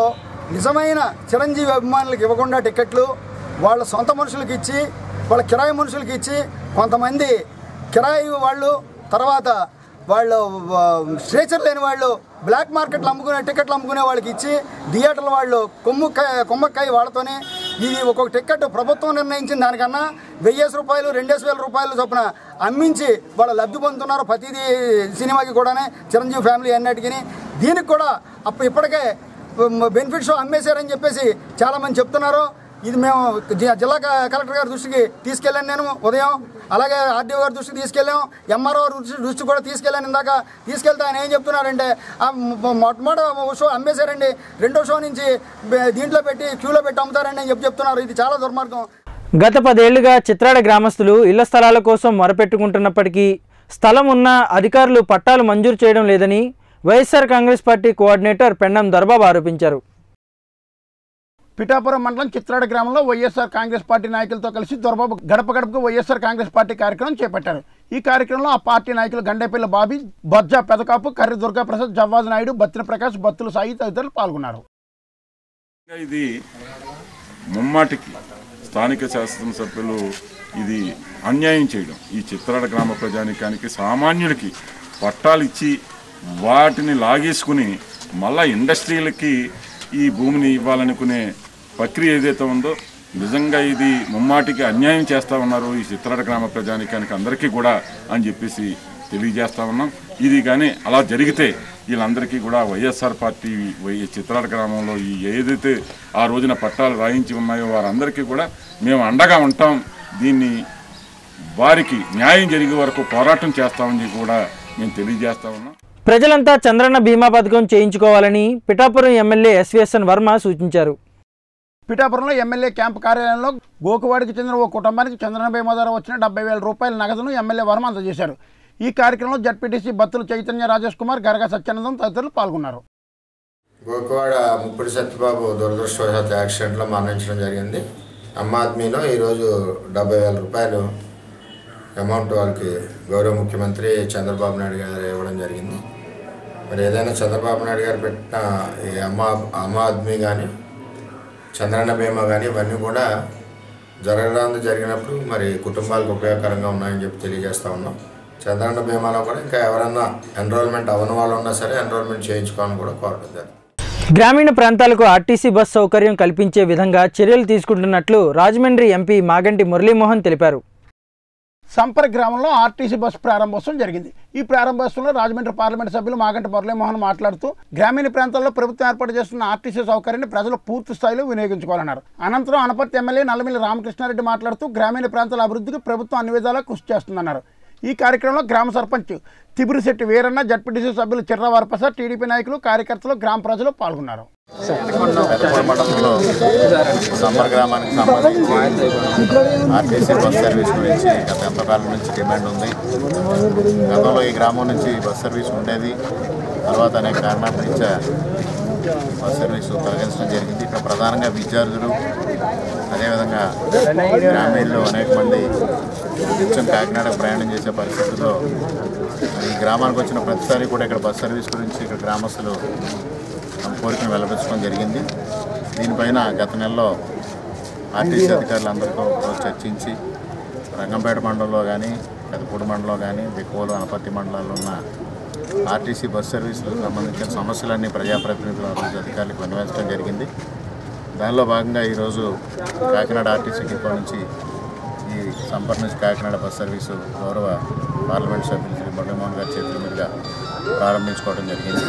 నిజమైన చిరంజీవి అభిమానులకు ఇవ్వకుండా టికెట్లు వాళ్ళ సొంత మనుషులకి ఇచ్చి వాళ్ళ కిరాయి మనుషులకి ఇచ్చి కొంతమంది కిరాయి వాళ్ళు తర్వాత వాళ్ళు ఆ, స్ట్రేచర్ లేని వాళ్ళు బ్లాక్ మార్కెట్లు అమ్ముకునే టికెట్లు అమ్ముకునే వాళ్ళకి ఇచ్చి థియేటర్ల వాళ్ళు కొమ్ముకాయ కొమ్మక్కాయ వాళ్ళతోనే ఇది ఒక్కొక్క టికెట్ ప్రభుత్వం నిర్ణయించిన దానికన్నా వెయ్యేసి రూపాయలు రెండేసి వేల రూపాయలు చొప్పున అమ్మించి వాళ్ళు లబ్ధి పొందుతున్నారు ప్రతిదీ సినిమాకి కూడానే చిరంజీవి ఫ్యామిలీ అన్నిటికీ దీనికి కూడా అప్పుడు ఇప్పటికే బెనిఫిట్ షో అమ్మేశారని చెప్పేసి చాలామంది చెప్తున్నారు ఇది మేము జి- జిల్లా క- కలెక్టర్ గారి దృష్టికి తీసుకెళ్ళాను నేను ఉదయం అలాగే ఆర్డీఓ గారి దృష్టికి తీసుకెళ్ళాం ఎంఆర్ఓ దృష్టి దృష్టి కూడా తీసుకెళ్ళాను ఇందాక తీసుకెళ్తే ఆయన ఏం చెప్తున్నారంటే ఆ మొ- మొట్టమొదటి షో అమ్మేశారండి రెండో షో నుంచి బె- దీంట్లో పెట్టి క్యూలో పెట్టి అమ్ముతారండి అని చెప్పి చెప్తున్నారు ఇది చాలా దుర్మార్గం గత పదేళ్లుగా చిత్రాడ గ్రామస్తులు ఇళ్ల స్థలాల కోసం మొరపెట్టుకుంటున్నప్పటికీ స్థలం ఉన్న అధికారులు పట్టాలు మంజూరు చేయడం లేదని YSR Congress party coordinator Pendem Darbabu ఆరోపించారు పిఠాపురం మండలం చిత్రాడ గ్రామంలో వైఎస్ఆర్ కాంగ్రెస్ పార్టీ నాయకులతో కలిసి దొరబాబు గడప గడపకు వైఎస్ఆర్ కాంగ్రెస్ పార్టీ కార్యక్రమం చేపట్టారు ఈ కార్యక్రమంలో ఆ పార్టీ నాయకులు గండేపల్లి బాబీ బొజ్జ పెదకాపు కర్రి దుర్గాప్రసాద్ జవ్వాజ్ నాయుడు బత్తిన ప్రకాష్ బత్తుల సాయి తదితరులు పాల్గొన్నారు ఇది ముమ్మాటికి స్థానిక శాసనసభ్యులు ఇది అన్యాయం చేయడం ఈ చిత్రాడ గ్రామ ప్రజానికానికి సామాన్యుడికి పట్టాలు ఇచ్చి వాటిని లాగేసుకుని మళ్ళా ఇండస్ట్రీలకి ఈ భూమిని ఇవ్వాలనుకునే ప్రక్రియ ఏదైతే ఉందో నిజంగా ఇది ముమ్మాటికి అన్యాయం చేస్తూ ఉన్నారు ఈ చిత్రాడ గ్రామ ప్రజానికానికి అందరికీ కూడా అని చెప్పేసి తెలియజేస్తా ఉన్నాం ఇది కానీ అలా జరిగితే వీళ్ళందరికీ కూడా వైఎస్ఆర్ పార్టీ వై- చిత్రాల గ్రామంలో ఈ ఏదైతే ఆ రోజున పట్టాలు రాయించి ఉన్నాయో వారందరికీ కూడా మేము అండగా ఉంటాం దీన్ని వారికి న్యాయం జరిగే వరకు పోరాటం చేస్తామని కూడా మేము తెలియజేస్తా ఉన్నాం ప్రజలంతా చంద్రన్న బీమా పథకం చేయించుకోవాలని పిఠాపురం ఎమ్మెల్యే ఎస్విఎస్ఎన్ వర్మ సూచించారు పిఠాపురంలో ఎమ్మెల్యే క్యాంపు కార్యాలయంలో గోకువాడికి చెందిన ఓ కుటుంబానికి చంద్రన బీమా ద్వారా వచ్చిన డెబ్బై వేల రూపాయల నగదును ఎమ్మెల్యే వర్మ అందజేశారు ఈ కార్యక్రమంలో జడ్పీటీసీ బత్తుల చైతన్య రాజేష్ కుమార్ గరగ సత్యానందం తదితరులు పాల్గొన్నారు గోకవాడ ముప్పుడు సత్యబాబు దురదృష్టవశాత్తు యాక్సిడెంట్లో మరణించడం జరిగింది అమ్మ ఆద్మీలో ఈరోజు డెబ్బై వేల రూపాయలు అమౌంట్ వాళ్ళకి గౌరవ ముఖ్యమంత్రి చంద్రబాబు నాయుడు గారు ఇవ్వడం జరిగింది మరి ఏదైనా చంద్రబాబు నాయుడు గారు పెట్టిన ఈ అమ్మ అమ్మ ఆద్మీ కానీ చంద్రన్న బీమా కానీ ఇవన్నీ కూడా జరగడానికి జరిగినప్పుడు మరి కుటుంబాలకు ఉపయోగకరంగా ఉన్నాయని చెప్పి తెలియజేస్తా ఉన్నాం చంద్రన్న బీమాలో కూడా ఇంకా ఎవరన్నా ఎన్రోల్మెంట్ అవని వాళ్ళు ఉన్నా సరే ఎన్రోల్మెంట్ చేయించుకోవాలని కూడా కోరడం జరిగింది గ్రామీణ ప్రాంతాలకు ఆర్టీసీ బస్ సౌకర్యం కల్పించే విధంగా చర్యలు తీసుకుంటున్నట్లు రాజమండ్రి ఎంపీ మాగంటి మురళీమోహన్ తెలిపారు సంపర్ గ్రామంలో ఆర్టీసీ బస్సు ప్రారంభోత్సవం జరిగింది ఈ ప్రారంభోత్సవంలో రాజమండ్రి పార్లమెంట్ సభ్యులు మాగంటి మురళీమోహన్ మాట్లాడుతూ గ్రామీణ ప్రాంతాల్లో ప్రభుత్వం ఏర్పాటు చేస్తున్న ఆర్టీసీ సౌకర్యాన్ని ప్రజలు పూర్తి స్థాయిలో వినియోగించుకోవాలన్నారు అనంతరం అనపర్తి ఎమ్మెల్యే నల్లమిల్లి రామకృష్ణారెడ్డి మాట్లాడుతూ గ్రామీణ ప్రాంతాల అభివృద్ధికి ప్రభుత్వం అన్ని విధాలా కృషి చేస్తుందన్నారు ఈ కార్యక్రమంలో గ్రామ సర్పంచ్ తిబురిశెట్టి వీరన్న జడ్పీటీసీ సభ్యులు చిర్ర వరప్రసాద్ టీడీపీ నాయకులు కార్యకర్తలు గ్రామ ప్రజలు పాల్గొన్నారు పెద్దపూడి మండలంలో సమ్మర్ గ్రామానికి సంబంధించి ఆర్టీసీ బస్ సర్వీస్ గురించి గత ఎంతకాలం నుంచి డిమాండ్ ఉంది గతంలో ఈ గ్రామం నుంచి బస్ సర్వీస్ ఉండేది తర్వాత అనేక కారణాల రీత్యా బస్ సర్వీసు తొలగించడం జరిగింది ఇక్కడ ప్రధానంగా విద్యార్థులు అదేవిధంగా గ్రామీణులు అనేక మంది నిత్యం కాకినాడకు ప్రయాణం చేసే పరిస్థితుల్లో మరి ఈ గ్రామానికి వచ్చిన ప్రతిసారి కూడా ఇక్కడ బస్ సర్వీస్ గురించి ఇక్కడ గ్రామస్తులు తమ కోరికను వెల్లడించడం జరిగింది దీనిపైన గత నెలలో ఆర్టీసీ అధికారులందరితో చర్చించి రంగంపేట మండలంలో కానీ పెద్దపూడి మండలంలో కానీ బిక్కోలు అనపర్తి మండలాల్లో ఉన్న ఆర్టీసీ బస్ సర్వీసులకు సంబంధించిన సమస్యలన్నీ ప్రజాప్రతినిధులు ఆ రోజు అధికారులకు విన్నవించడం జరిగింది దానిలో భాగంగా ఈరోజు కాకినాడ ఆర్టీసీ డిపో నుంచి ఈ సంపర్క్ నుంచి కాకినాడ బస్ సర్వీసు గౌరవ పార్లమెంట్ సభ్యులు శ్రీ మురళీమోహన్ గారి చేతుల మీదుగా ప్రారంభించుకోవడం జరిగింది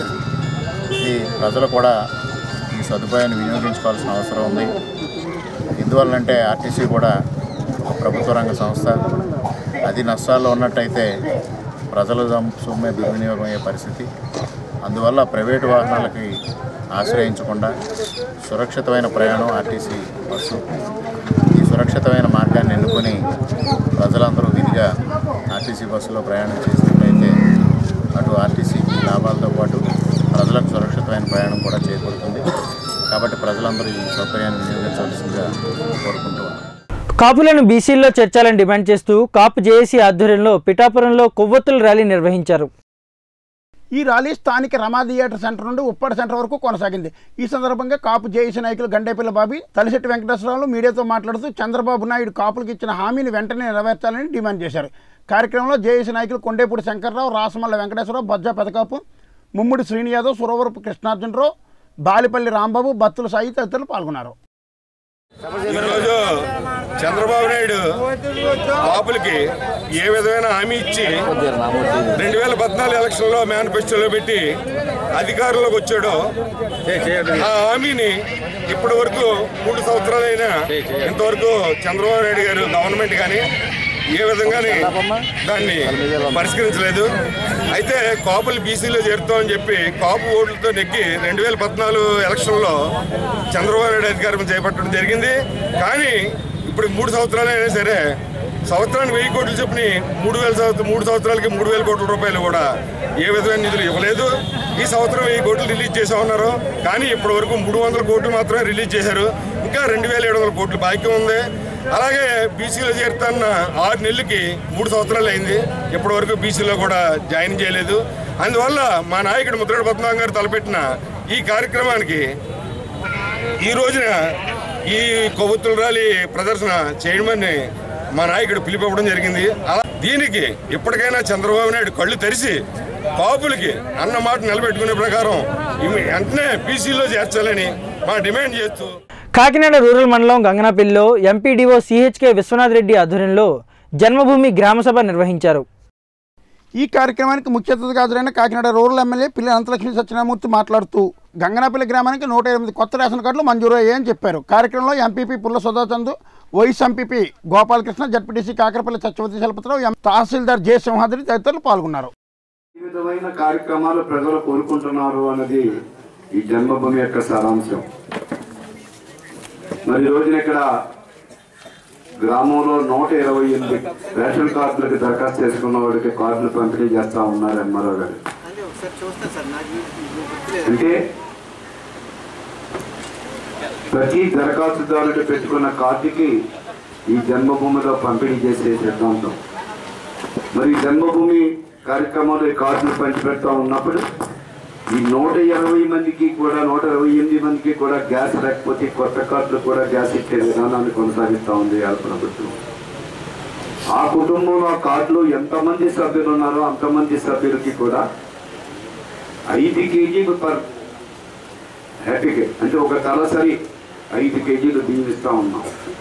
ఈ ప్రజలు కూడా ఈ సదుపాయాన్ని వినియోగించుకోవాల్సిన అవసరం ఉంది ఎందువల్లంటే ఆర్టీసీ కూడా ఒక ప్రభుత్వ రంగ సంస్థ అది నష్టాల్లో ఉన్నట్టయితే ప్రజల దమ్- సొమ్మే దుర్వినియోగం అయ్యే పరిస్థితి అందువల్ల ప్రైవేటు వాహనాలకి ఆశ్రయించకుండా సురక్షితమైన ప్రయాణం ఆర్టీసీ బస్సు ఈ సురక్షితమైన మార్గాన్ని ఎన్నుకొని ప్రజలందరూ విధిగా ఆర్టీసీ బస్సులో ప్రయాణం చేసినట్లయితే అటు ఆర్టీసీకి లాభాలతో పాటు ప్రజలకు సురక్షితమైన ప్రయాణం కూడా చేకూరుతుంది కాబట్టి ప్రజలందరూ ఈ సౌకర్యాన్ని వినియోగించవలసిందిగా కోరుకుంటూ ఉన్నాను కాపులను బీసీల్లో చేర్చాలని డిమాండ్ చేస్తూ కాపు జేఏసీ ఆధ్వర్యంలో పిఠాపురంలో కొవ్వొత్తుల ర్యాలీ నిర్వహించారు ఈ ర్యాలీ స్థానిక రమా థియేటర్ సెంటర్ నుండి ఉప్పాడ సెంటర్ వరకు కొనసాగింది ఈ సందర్భంగా కాపు జేఏసీ నాయకులు గండేపల్లి బాబీ తలిశెట్టి వెంకటేశ్వరరావు మీడియాతో మాట్లాడుతూ చంద్రబాబు నాయుడు కాపులకు ఇచ్చిన హామీని వెంటనే నెరవేర్చాలని డిమాండ్ చేశారు కార్యక్రమంలో జేఏసీ నాయకులు కొండేపూడి శంకర్రావు రాసమల్ల వెంకటేశ్వరరావు బజ్జా పెదకాపు ముమ్ముడి శ్రీని యాదవ్ సురవరపు కృష్ణార్జునరావు బాలిపల్లి రాంబాబు బత్తుల సాయి తదితరులు పాల్గొన్నారు ఈరోజు చంద్రబాబు నాయుడు కాపులకి ఏ విధమైన హామీ ఇచ్చి రెండు వేల పద్నాలుగు ఎలక్షన్లో మేనిఫెస్టోలో పెట్టి అధికారంలోకి వచ్చాడో ఆ హామీని ఇప్పటి వరకు మూడు సంవత్సరాలైనా ఇంతవరకు చంద్రబాబు నాయుడు గారు గవర్నమెంట్ కానీ ఏ విధంగానే దాన్ని పరిష్కరించలేదు అయితే కాపులు బీసీలో చేరుతామని చెప్పి కాపు ఓట్లతో నెగ్గి రెండు వేల పద్నాలుగు ఎలక్షన్లో చంద్రబాబు నాయుడు అధికారం చేపట్టడం జరిగింది కానీ ఇప్పుడు మూడు సంవత్సరాలైనా సరే సంవత్సరానికి వెయ్యి కోట్లు చెప్పిన మూడు వేల సంవత్సరం మూడు సంవత్సరాలకి మూడు వేల కోట్ల రూపాయలు కూడా ఏ విధమైన నిధులు ఇవ్వలేదు ఈ సంవత్సరం వెయ్యి కోట్లు రిలీజ్ చేసామన్నారు కానీ ఇప్పటి వరకు మూడు వందల కోట్లు మాత్రమే రిలీజ్ చేశారు ఇంకా రెండు వేల ఏడు వందల కోట్లు బాకీ ఉంది అలాగే బీసీలో చేరుతున్న ఆరు నెలలకి మూడు సంవత్సరాలు అయింది ఇప్పటి వరకు బీసీలో కూడా జాయిన్ చేయలేదు అందువల్ల మా నాయకుడు ముద్రగడ పద్మనాభం గారు తలపెట్టిన ఈ కార్యక్రమానికి ఈ రోజున ఈ కొవ్వొత్తుల ర్యాలీ ప్రదర్శన చేయమని మా నాయకుడు పిలిపివ్వడం జరిగింది అలా దీనికి ఇప్పటికైనా చంద్రబాబు నాయుడు కళ్ళు తెరిచి కాపులకి అన్న మాట నిలబెట్టుకునే ప్రకారం ఇవి వెంటనే బీసీలో చేర్చాలని మా డిమాండ్ చేస్తూ కాకినాడ రూరల్ మండలం గంగనపల్లిలో ఎంపీడీఓ సిహెచ్కే విశ్వనాథ్ రెడ్డి ఆధ్వర్యంలో జన్మభూమి గ్రామసభ నిర్వహించారు ఈ కార్యక్రమానికి ముఖ్య అతిథిగా హాజరైన కాకినాడ రూరల్ ఎమ్మెల్యే పిల్లి అనంతలక్ష్మి సత్యనామూర్తి మాట్లాడుతూ గంగనపల్లి గ్రామానికి నూట ఎనిమిది కొత్త రేషన్ కార్డులు మంజూరు అయ్యాయని చెప్పారు కార్యక్రమంలో MPP Pulla Sudhachand vice MPP Gopalakrishna ZPTC Kakarapalli Satyavathi Chalapathi Rao M తహసీల్దార్ జె సింహాద్రి తదితరులు పాల్గొన్నారు ఈ విధమైన కార్యక్రమాలు ప్రజలు కోరుకుంటున్నారు అన్నది ఈ జన్మభూమి యొక్క సారాంశం మరి ఈ రోజున ఇక్కడ గ్రామంలో నూట ఇరవై ఎనిమిది రేషన్ కార్డులకు దరఖాస్తు చేసుకున్న వాడికి కార్డులు పంపిణీ చేస్తా ఉన్నారు ఎంఆర్ఓ గారు అంటే ప్రతి దరఖాస్తుదారుడు పెట్టుకున్న కార్డుకి ఈ జన్మభూమిలో పంపిణీ చేసే సిద్ధాంతం మరి ఈ జన్మభూమి కార్యక్రమంలో ఈ కార్డులు పంచిపెడతా ఉన్నప్పుడు ఈ నూట ఇరవై మందికి కూడా నూట ఇరవై ఎనిమిది మందికి కూడా గ్యాస్ లేకపోతే కొత్త కార్డులు కూడా గ్యాస్ ఇచ్చే విధానాన్ని కొనసాగిస్తూ ఉంది ఆ ప్రభుత్వం ఆ కుటుంబంలో ఆ కార్డులో ఎంతమంది సభ్యులు ఉన్నారో అంతమంది సభ్యులకి కూడా ఐదు కేజీలు పర్ హ్యాపీగా అంటే ఒక తలసరి ఐదు కేజీలు బియ్యం ఇస్తా ఉన్నాం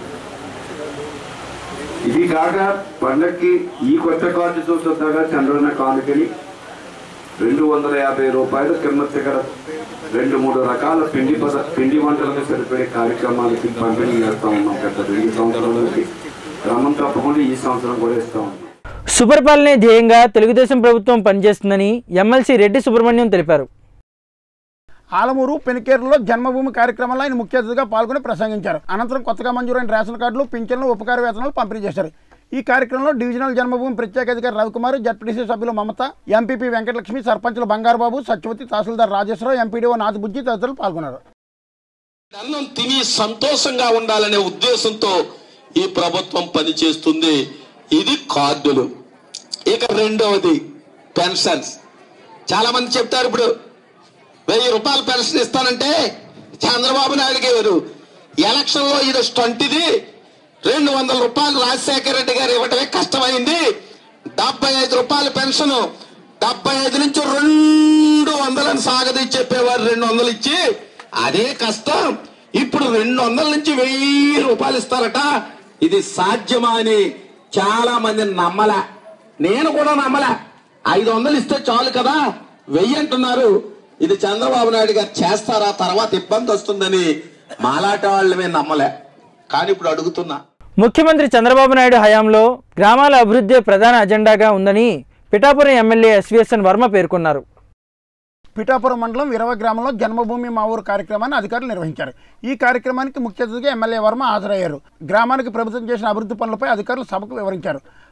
ఇది కాక పండక్కి ఈ కొత్త కార్డు చూస్తుండగా చంద్రన్న కానుకని రెండు వందల యాభై రూపాయలు కిమ్మత్తిగడ రెండు మూడు రకాల పిండి పద పిండి వంటలకు సరిపడే కార్యక్రమాలకి పంపిణీ చేస్తా ఉన్నాం గత రెండు సంవత్సరాల నుంచి క్రమం తప్పకుండా ఈ సంవత్సరం కూడా ఇస్తా ఉన్నాం సుపరిపాలనే ధ్యేయంగా తెలుగుదేశం ప్రభుత్వం పనిచేస్తుందని ఎమ్మెల్సీ రెడ్డి సుబ్రహ్మణ్యం తెలిపారు ఆలమూరు పెనికేరులో జన్మభూమి కార్యక్రమంలో ఆయన ముఖ్య అతిథిగా పాల్గొని ప్రసంగించారు అనంతరం కొత్తగా మంజూరైన రేషన్ కార్డులు పింఛన్లు ఉపకార వేతనాలు పంపిణీ చేశారు ఈ కార్యక్రమంలో డివిజనల్ జన్మభూమి ప్రత్యేక అధికారి రవికుమార్ జడ్పీటీసీ సభ్యులు మమత ఎంపీపీ వెంకటలక్ష్మి సర్పంచులు బంగారుబాబు సత్యవతి తహసీల్దార్ రాజేశ్వరరావు ఎంపీడీఓ నాథబుజ్జి తదితరులు పాల్గొన్నారు అన్నం తిని సంతోషంగా ఉండాలనే ఉద్దేశంతో ఈ ప్రభుత్వం పనిచేస్తుంది ఇది కార్డులు ఇక రెండవది పెన్షన్స్ చాలా మంది చెప్తారు ఇప్పుడు వెయ్యి రూపాయలు పెన్షన్ ఇస్తానంటే చంద్రబాబు నాయుడు గారు ఎలక్షన్ లో ఇది స్టంట్ ఇది రెండు వందల రూపాయలు రాజశేఖర రెడ్డి గారు ఇవ్వటమే కష్టమైంది డెబ్బై ఐదు రూపాయల పెన్షన్ డెబ్బై ఐదు నుంచి రెండు వందలని సాగది చెప్పేవారు రెండు వందలు ఇచ్చి అదే కష్టం ఇప్పుడు రెండు వందల నుంచి వెయ్యి రూపాయలు ఇస్తారట ఇది సాధ్యమా అని చాలా మంది నమ్మలే నేను కూడా నమ్మలే ఐదు వందలు ఇస్తే చాలు కదా వెయ్యి అంటున్నారు ఇది చంద్రబాబు నాయుడు గారు చేస్తారా తర్వాత ఇబ్బంది వస్తుందని మాలాట వాళ్ళమే నమ్మలే కానీ ఇప్పుడు అడుగుతున్నా ముఖ్యమంత్రి చంద్రబాబు నాయుడు హయాంలో గ్రామాల అభివృద్ధి ప్రధాన అజెండాగా ఉందని పిఠాపురం ఎమ్మెల్యే ఎస్వీఎస్ఎన్ వర్మ పేర్కొన్నారు పిఠాపురం మండలం ఇరవ గ్రామంలో జన్మభూమి మా ఊరు కార్యక్రమాన్ని అధికారులు నిర్వహించారు ఈ కార్యక్రమానికి ముఖ్య అతిథిగా ఎమ్మెల్యే వర్మ హాజరయ్యారు గ్రామానికి ప్రభుత్వం చేసిన అభివృద్ధి పనులపై అధికారులు సభకు వివరించారు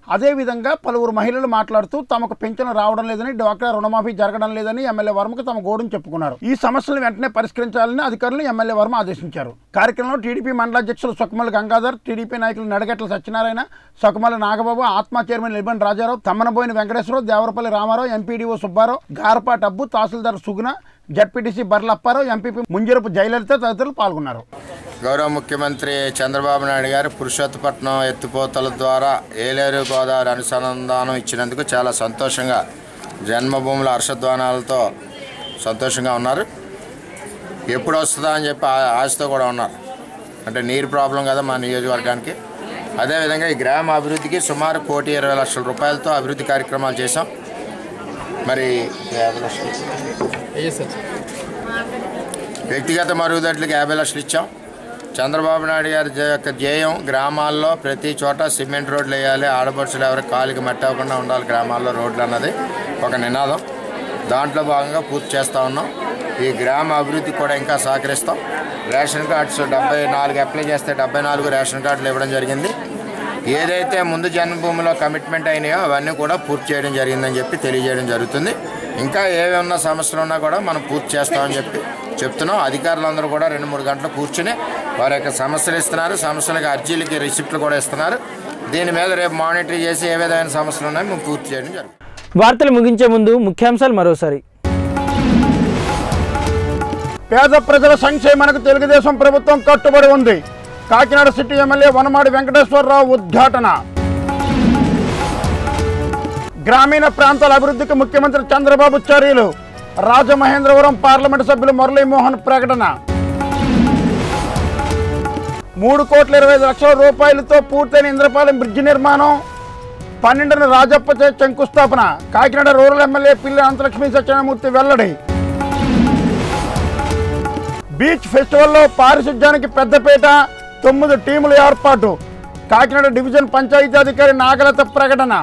అదేవిధంగా పలువురు మహిళలు మాట్లాడుతూ తమకు పింఛను రావడం లేదని డ్వాక్రా రుణమాఫీ జరగడం లేదని ఎమ్మెల్యే వర్మకు తమ గోడును చెప్పుకున్నారు ఈ సమస్యలను వెంటనే పరిష్కరించాలని అధికారులను ఎమ్మెల్యే వర్మ ఆదేశించారు కార్యక్రమంలో టీడీపీ మండలాధ్యక్షులు సుకమల గంగాధర్ టీడీపీ నాయకులు Nadagatla Satyanarayana Sukamala Nagababu ATMA chairman Ilban Raja Rao Tammanaboina Venkateswara Rao Devarapalli Rama Rao MPDO Subba Rao Garapati Abbu తహసీల్దార్ సుగుణ జడ్పీటీసీ బర్లప్పారావు ఎంపీపీ ముంజరపు జయలలిత తదితరులు పాల్గొన్నారు గౌరవ ముఖ్యమంత్రి చంద్రబాబు నాయుడు గారు పురుషోత్తపట్నం ఎత్తిపోతల ద్వారా ఏలేరు గోదావరి అనుసంధానం ఇచ్చినందుకు చాలా సంతోషంగా జన్మభూముల హర్షధ్వానాలతో సంతోషంగా ఉన్నారు ఎప్పుడు వస్తుందా అని చెప్పి ఆ- ఆశతో కూడా ఉన్నారు అంటే నీరు ప్రాబ్లం కదా మా నియోజకవర్గానికి అదేవిధంగా ఈ గ్రామ అభివృద్ధికి సుమారు కోటి ఇరవై లక్షల రూపాయలతో అభివృద్ధి కార్యక్రమాలు చేశాం మరి యాభై లక్షలు వ్యక్తిగత మరుగుదొడ్లకు యాభై లక్షలు ఇచ్చాం చంద్రబాబు నాయుడు గారి జ- యొక్క ధ్యేయం గ్రామాల్లో ప్రతి చోట సిమెంట్ రోడ్లు వేయాలి ఆడపడుచులు ఎవరికి కాలికి మట్టి అవ్వకుండా ఉండాలి గ్రామాల్లో రోడ్లు అన్నది ఒక నినాదం దాంట్లో భాగంగా పూర్తి చేస్తూ ఉన్నాం ఈ గ్రామ అభివృద్ధికి కూడా ఇంకా సహకరిస్తాం రేషన్ కార్డ్స్ డెబ్బై నాలుగు అప్లై చేస్తే డెబ్బై నాలుగు రేషన్ కార్డులు ఇవ్వడం జరిగింది ఏదైతే ముందు జన్మభూమిలో కమిట్మెంట్ అయినాయో అవన్నీ కూడా పూర్తి చేయడం జరిగిందని చెప్పి తెలియజేయడం జరుగుతుంది ఇంకా ఏమన్నా సమస్యలు ఉన్నా కూడా మనం పూర్తి చేస్తామని చెప్పి చెప్తున్నాం అధికారులందరూ కూడా రెండు మూడు గంటలు కూర్చుని వారి యొక్క సమస్యలు ఇస్తున్నారు సమస్యలకు అర్జీలకి రిసిప్ట్లు కూడా ఇస్తున్నారు దీని మీద రేపు మానిటర్ చేసి ఏ విధమైన సమస్యలు ఉన్నాయో మేము పూర్తి చేయడం జరుగుతుంది వార్తలు ముగించే ముందు ముఖ్యాంశాలు మరోసారి పేద ప్రజల సంక్షేమానికి తెలుగుదేశం ప్రభుత్వం కట్టుబడి ఉంది కాకినాడ సిటీ ఎమ్మెల్యే వనమాడి వెంకటేశ్వరరావు ఉద్ఘాటన గ్రామీణ ప్రాంతాల అభివృద్ధికి ముఖ్యమంత్రి చంద్రబాబు చర్యలు రాజమహేంద్రవరం పార్లమెంటు సభ్యులు మురళీమోహన్ ప్రకటన మూడు కోట్ల ఇరవై ఐదు లక్షల రూపాయలతో పూర్తయిన ఇంద్రపాలెం బ్రిడ్జి నిర్మాణం పన్నెండున రాజప్పచే శంకుస్థాపన కాకినాడ రూరల్ ఎమ్మెల్యే పిల్లి అనంతలక్ష్మి సత్యనారాయణమూర్తి వెల్లడి బీచ్ ఫెస్టివల్లో పారిశుధ్యానికి పెద్దపేట తొమ్మిది టీముల ఏర్పాటు కాకినాడ డివిజన్ పంచాయతీధికారి నాగలత ప్రకటన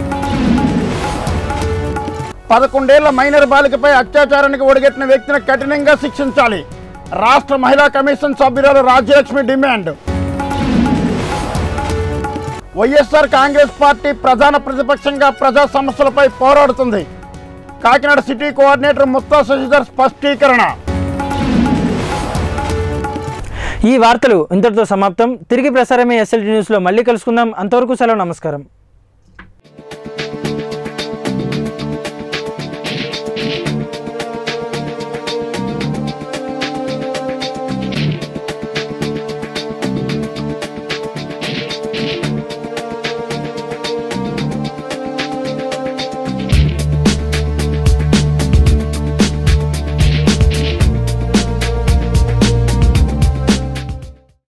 పదకొండేళ్ల మైనర్ బాలికపై అత్యాచారానికి ఒడిగట్టిన వ్యక్తిని కఠినంగా శిక్షించాలి రాష్ట్ర మహిళా కమిషన్ సభ్యురాలు రాజ్యలక్ష్మి డిమాండ్ వైఎస్ఆర్ కాంగ్రెస్ పార్టీ ప్రధాన ప్రతిపక్షంగా ప్రజా సమస్యలపై పోరాడుతుంది కాకినాడ సిటీ కోఆర్డినేటర్ ముత్తా శశిధర్ స్పష్టీకరణ ఈ వార్తలు ఇంతటితో సమాప్తం తిరిగి ప్రసారమే ఎస్ఎల్టీ న్యూస్లో మళ్ళీ కలుసుకుందాం అంతవరకు సెలవు నమస్కారం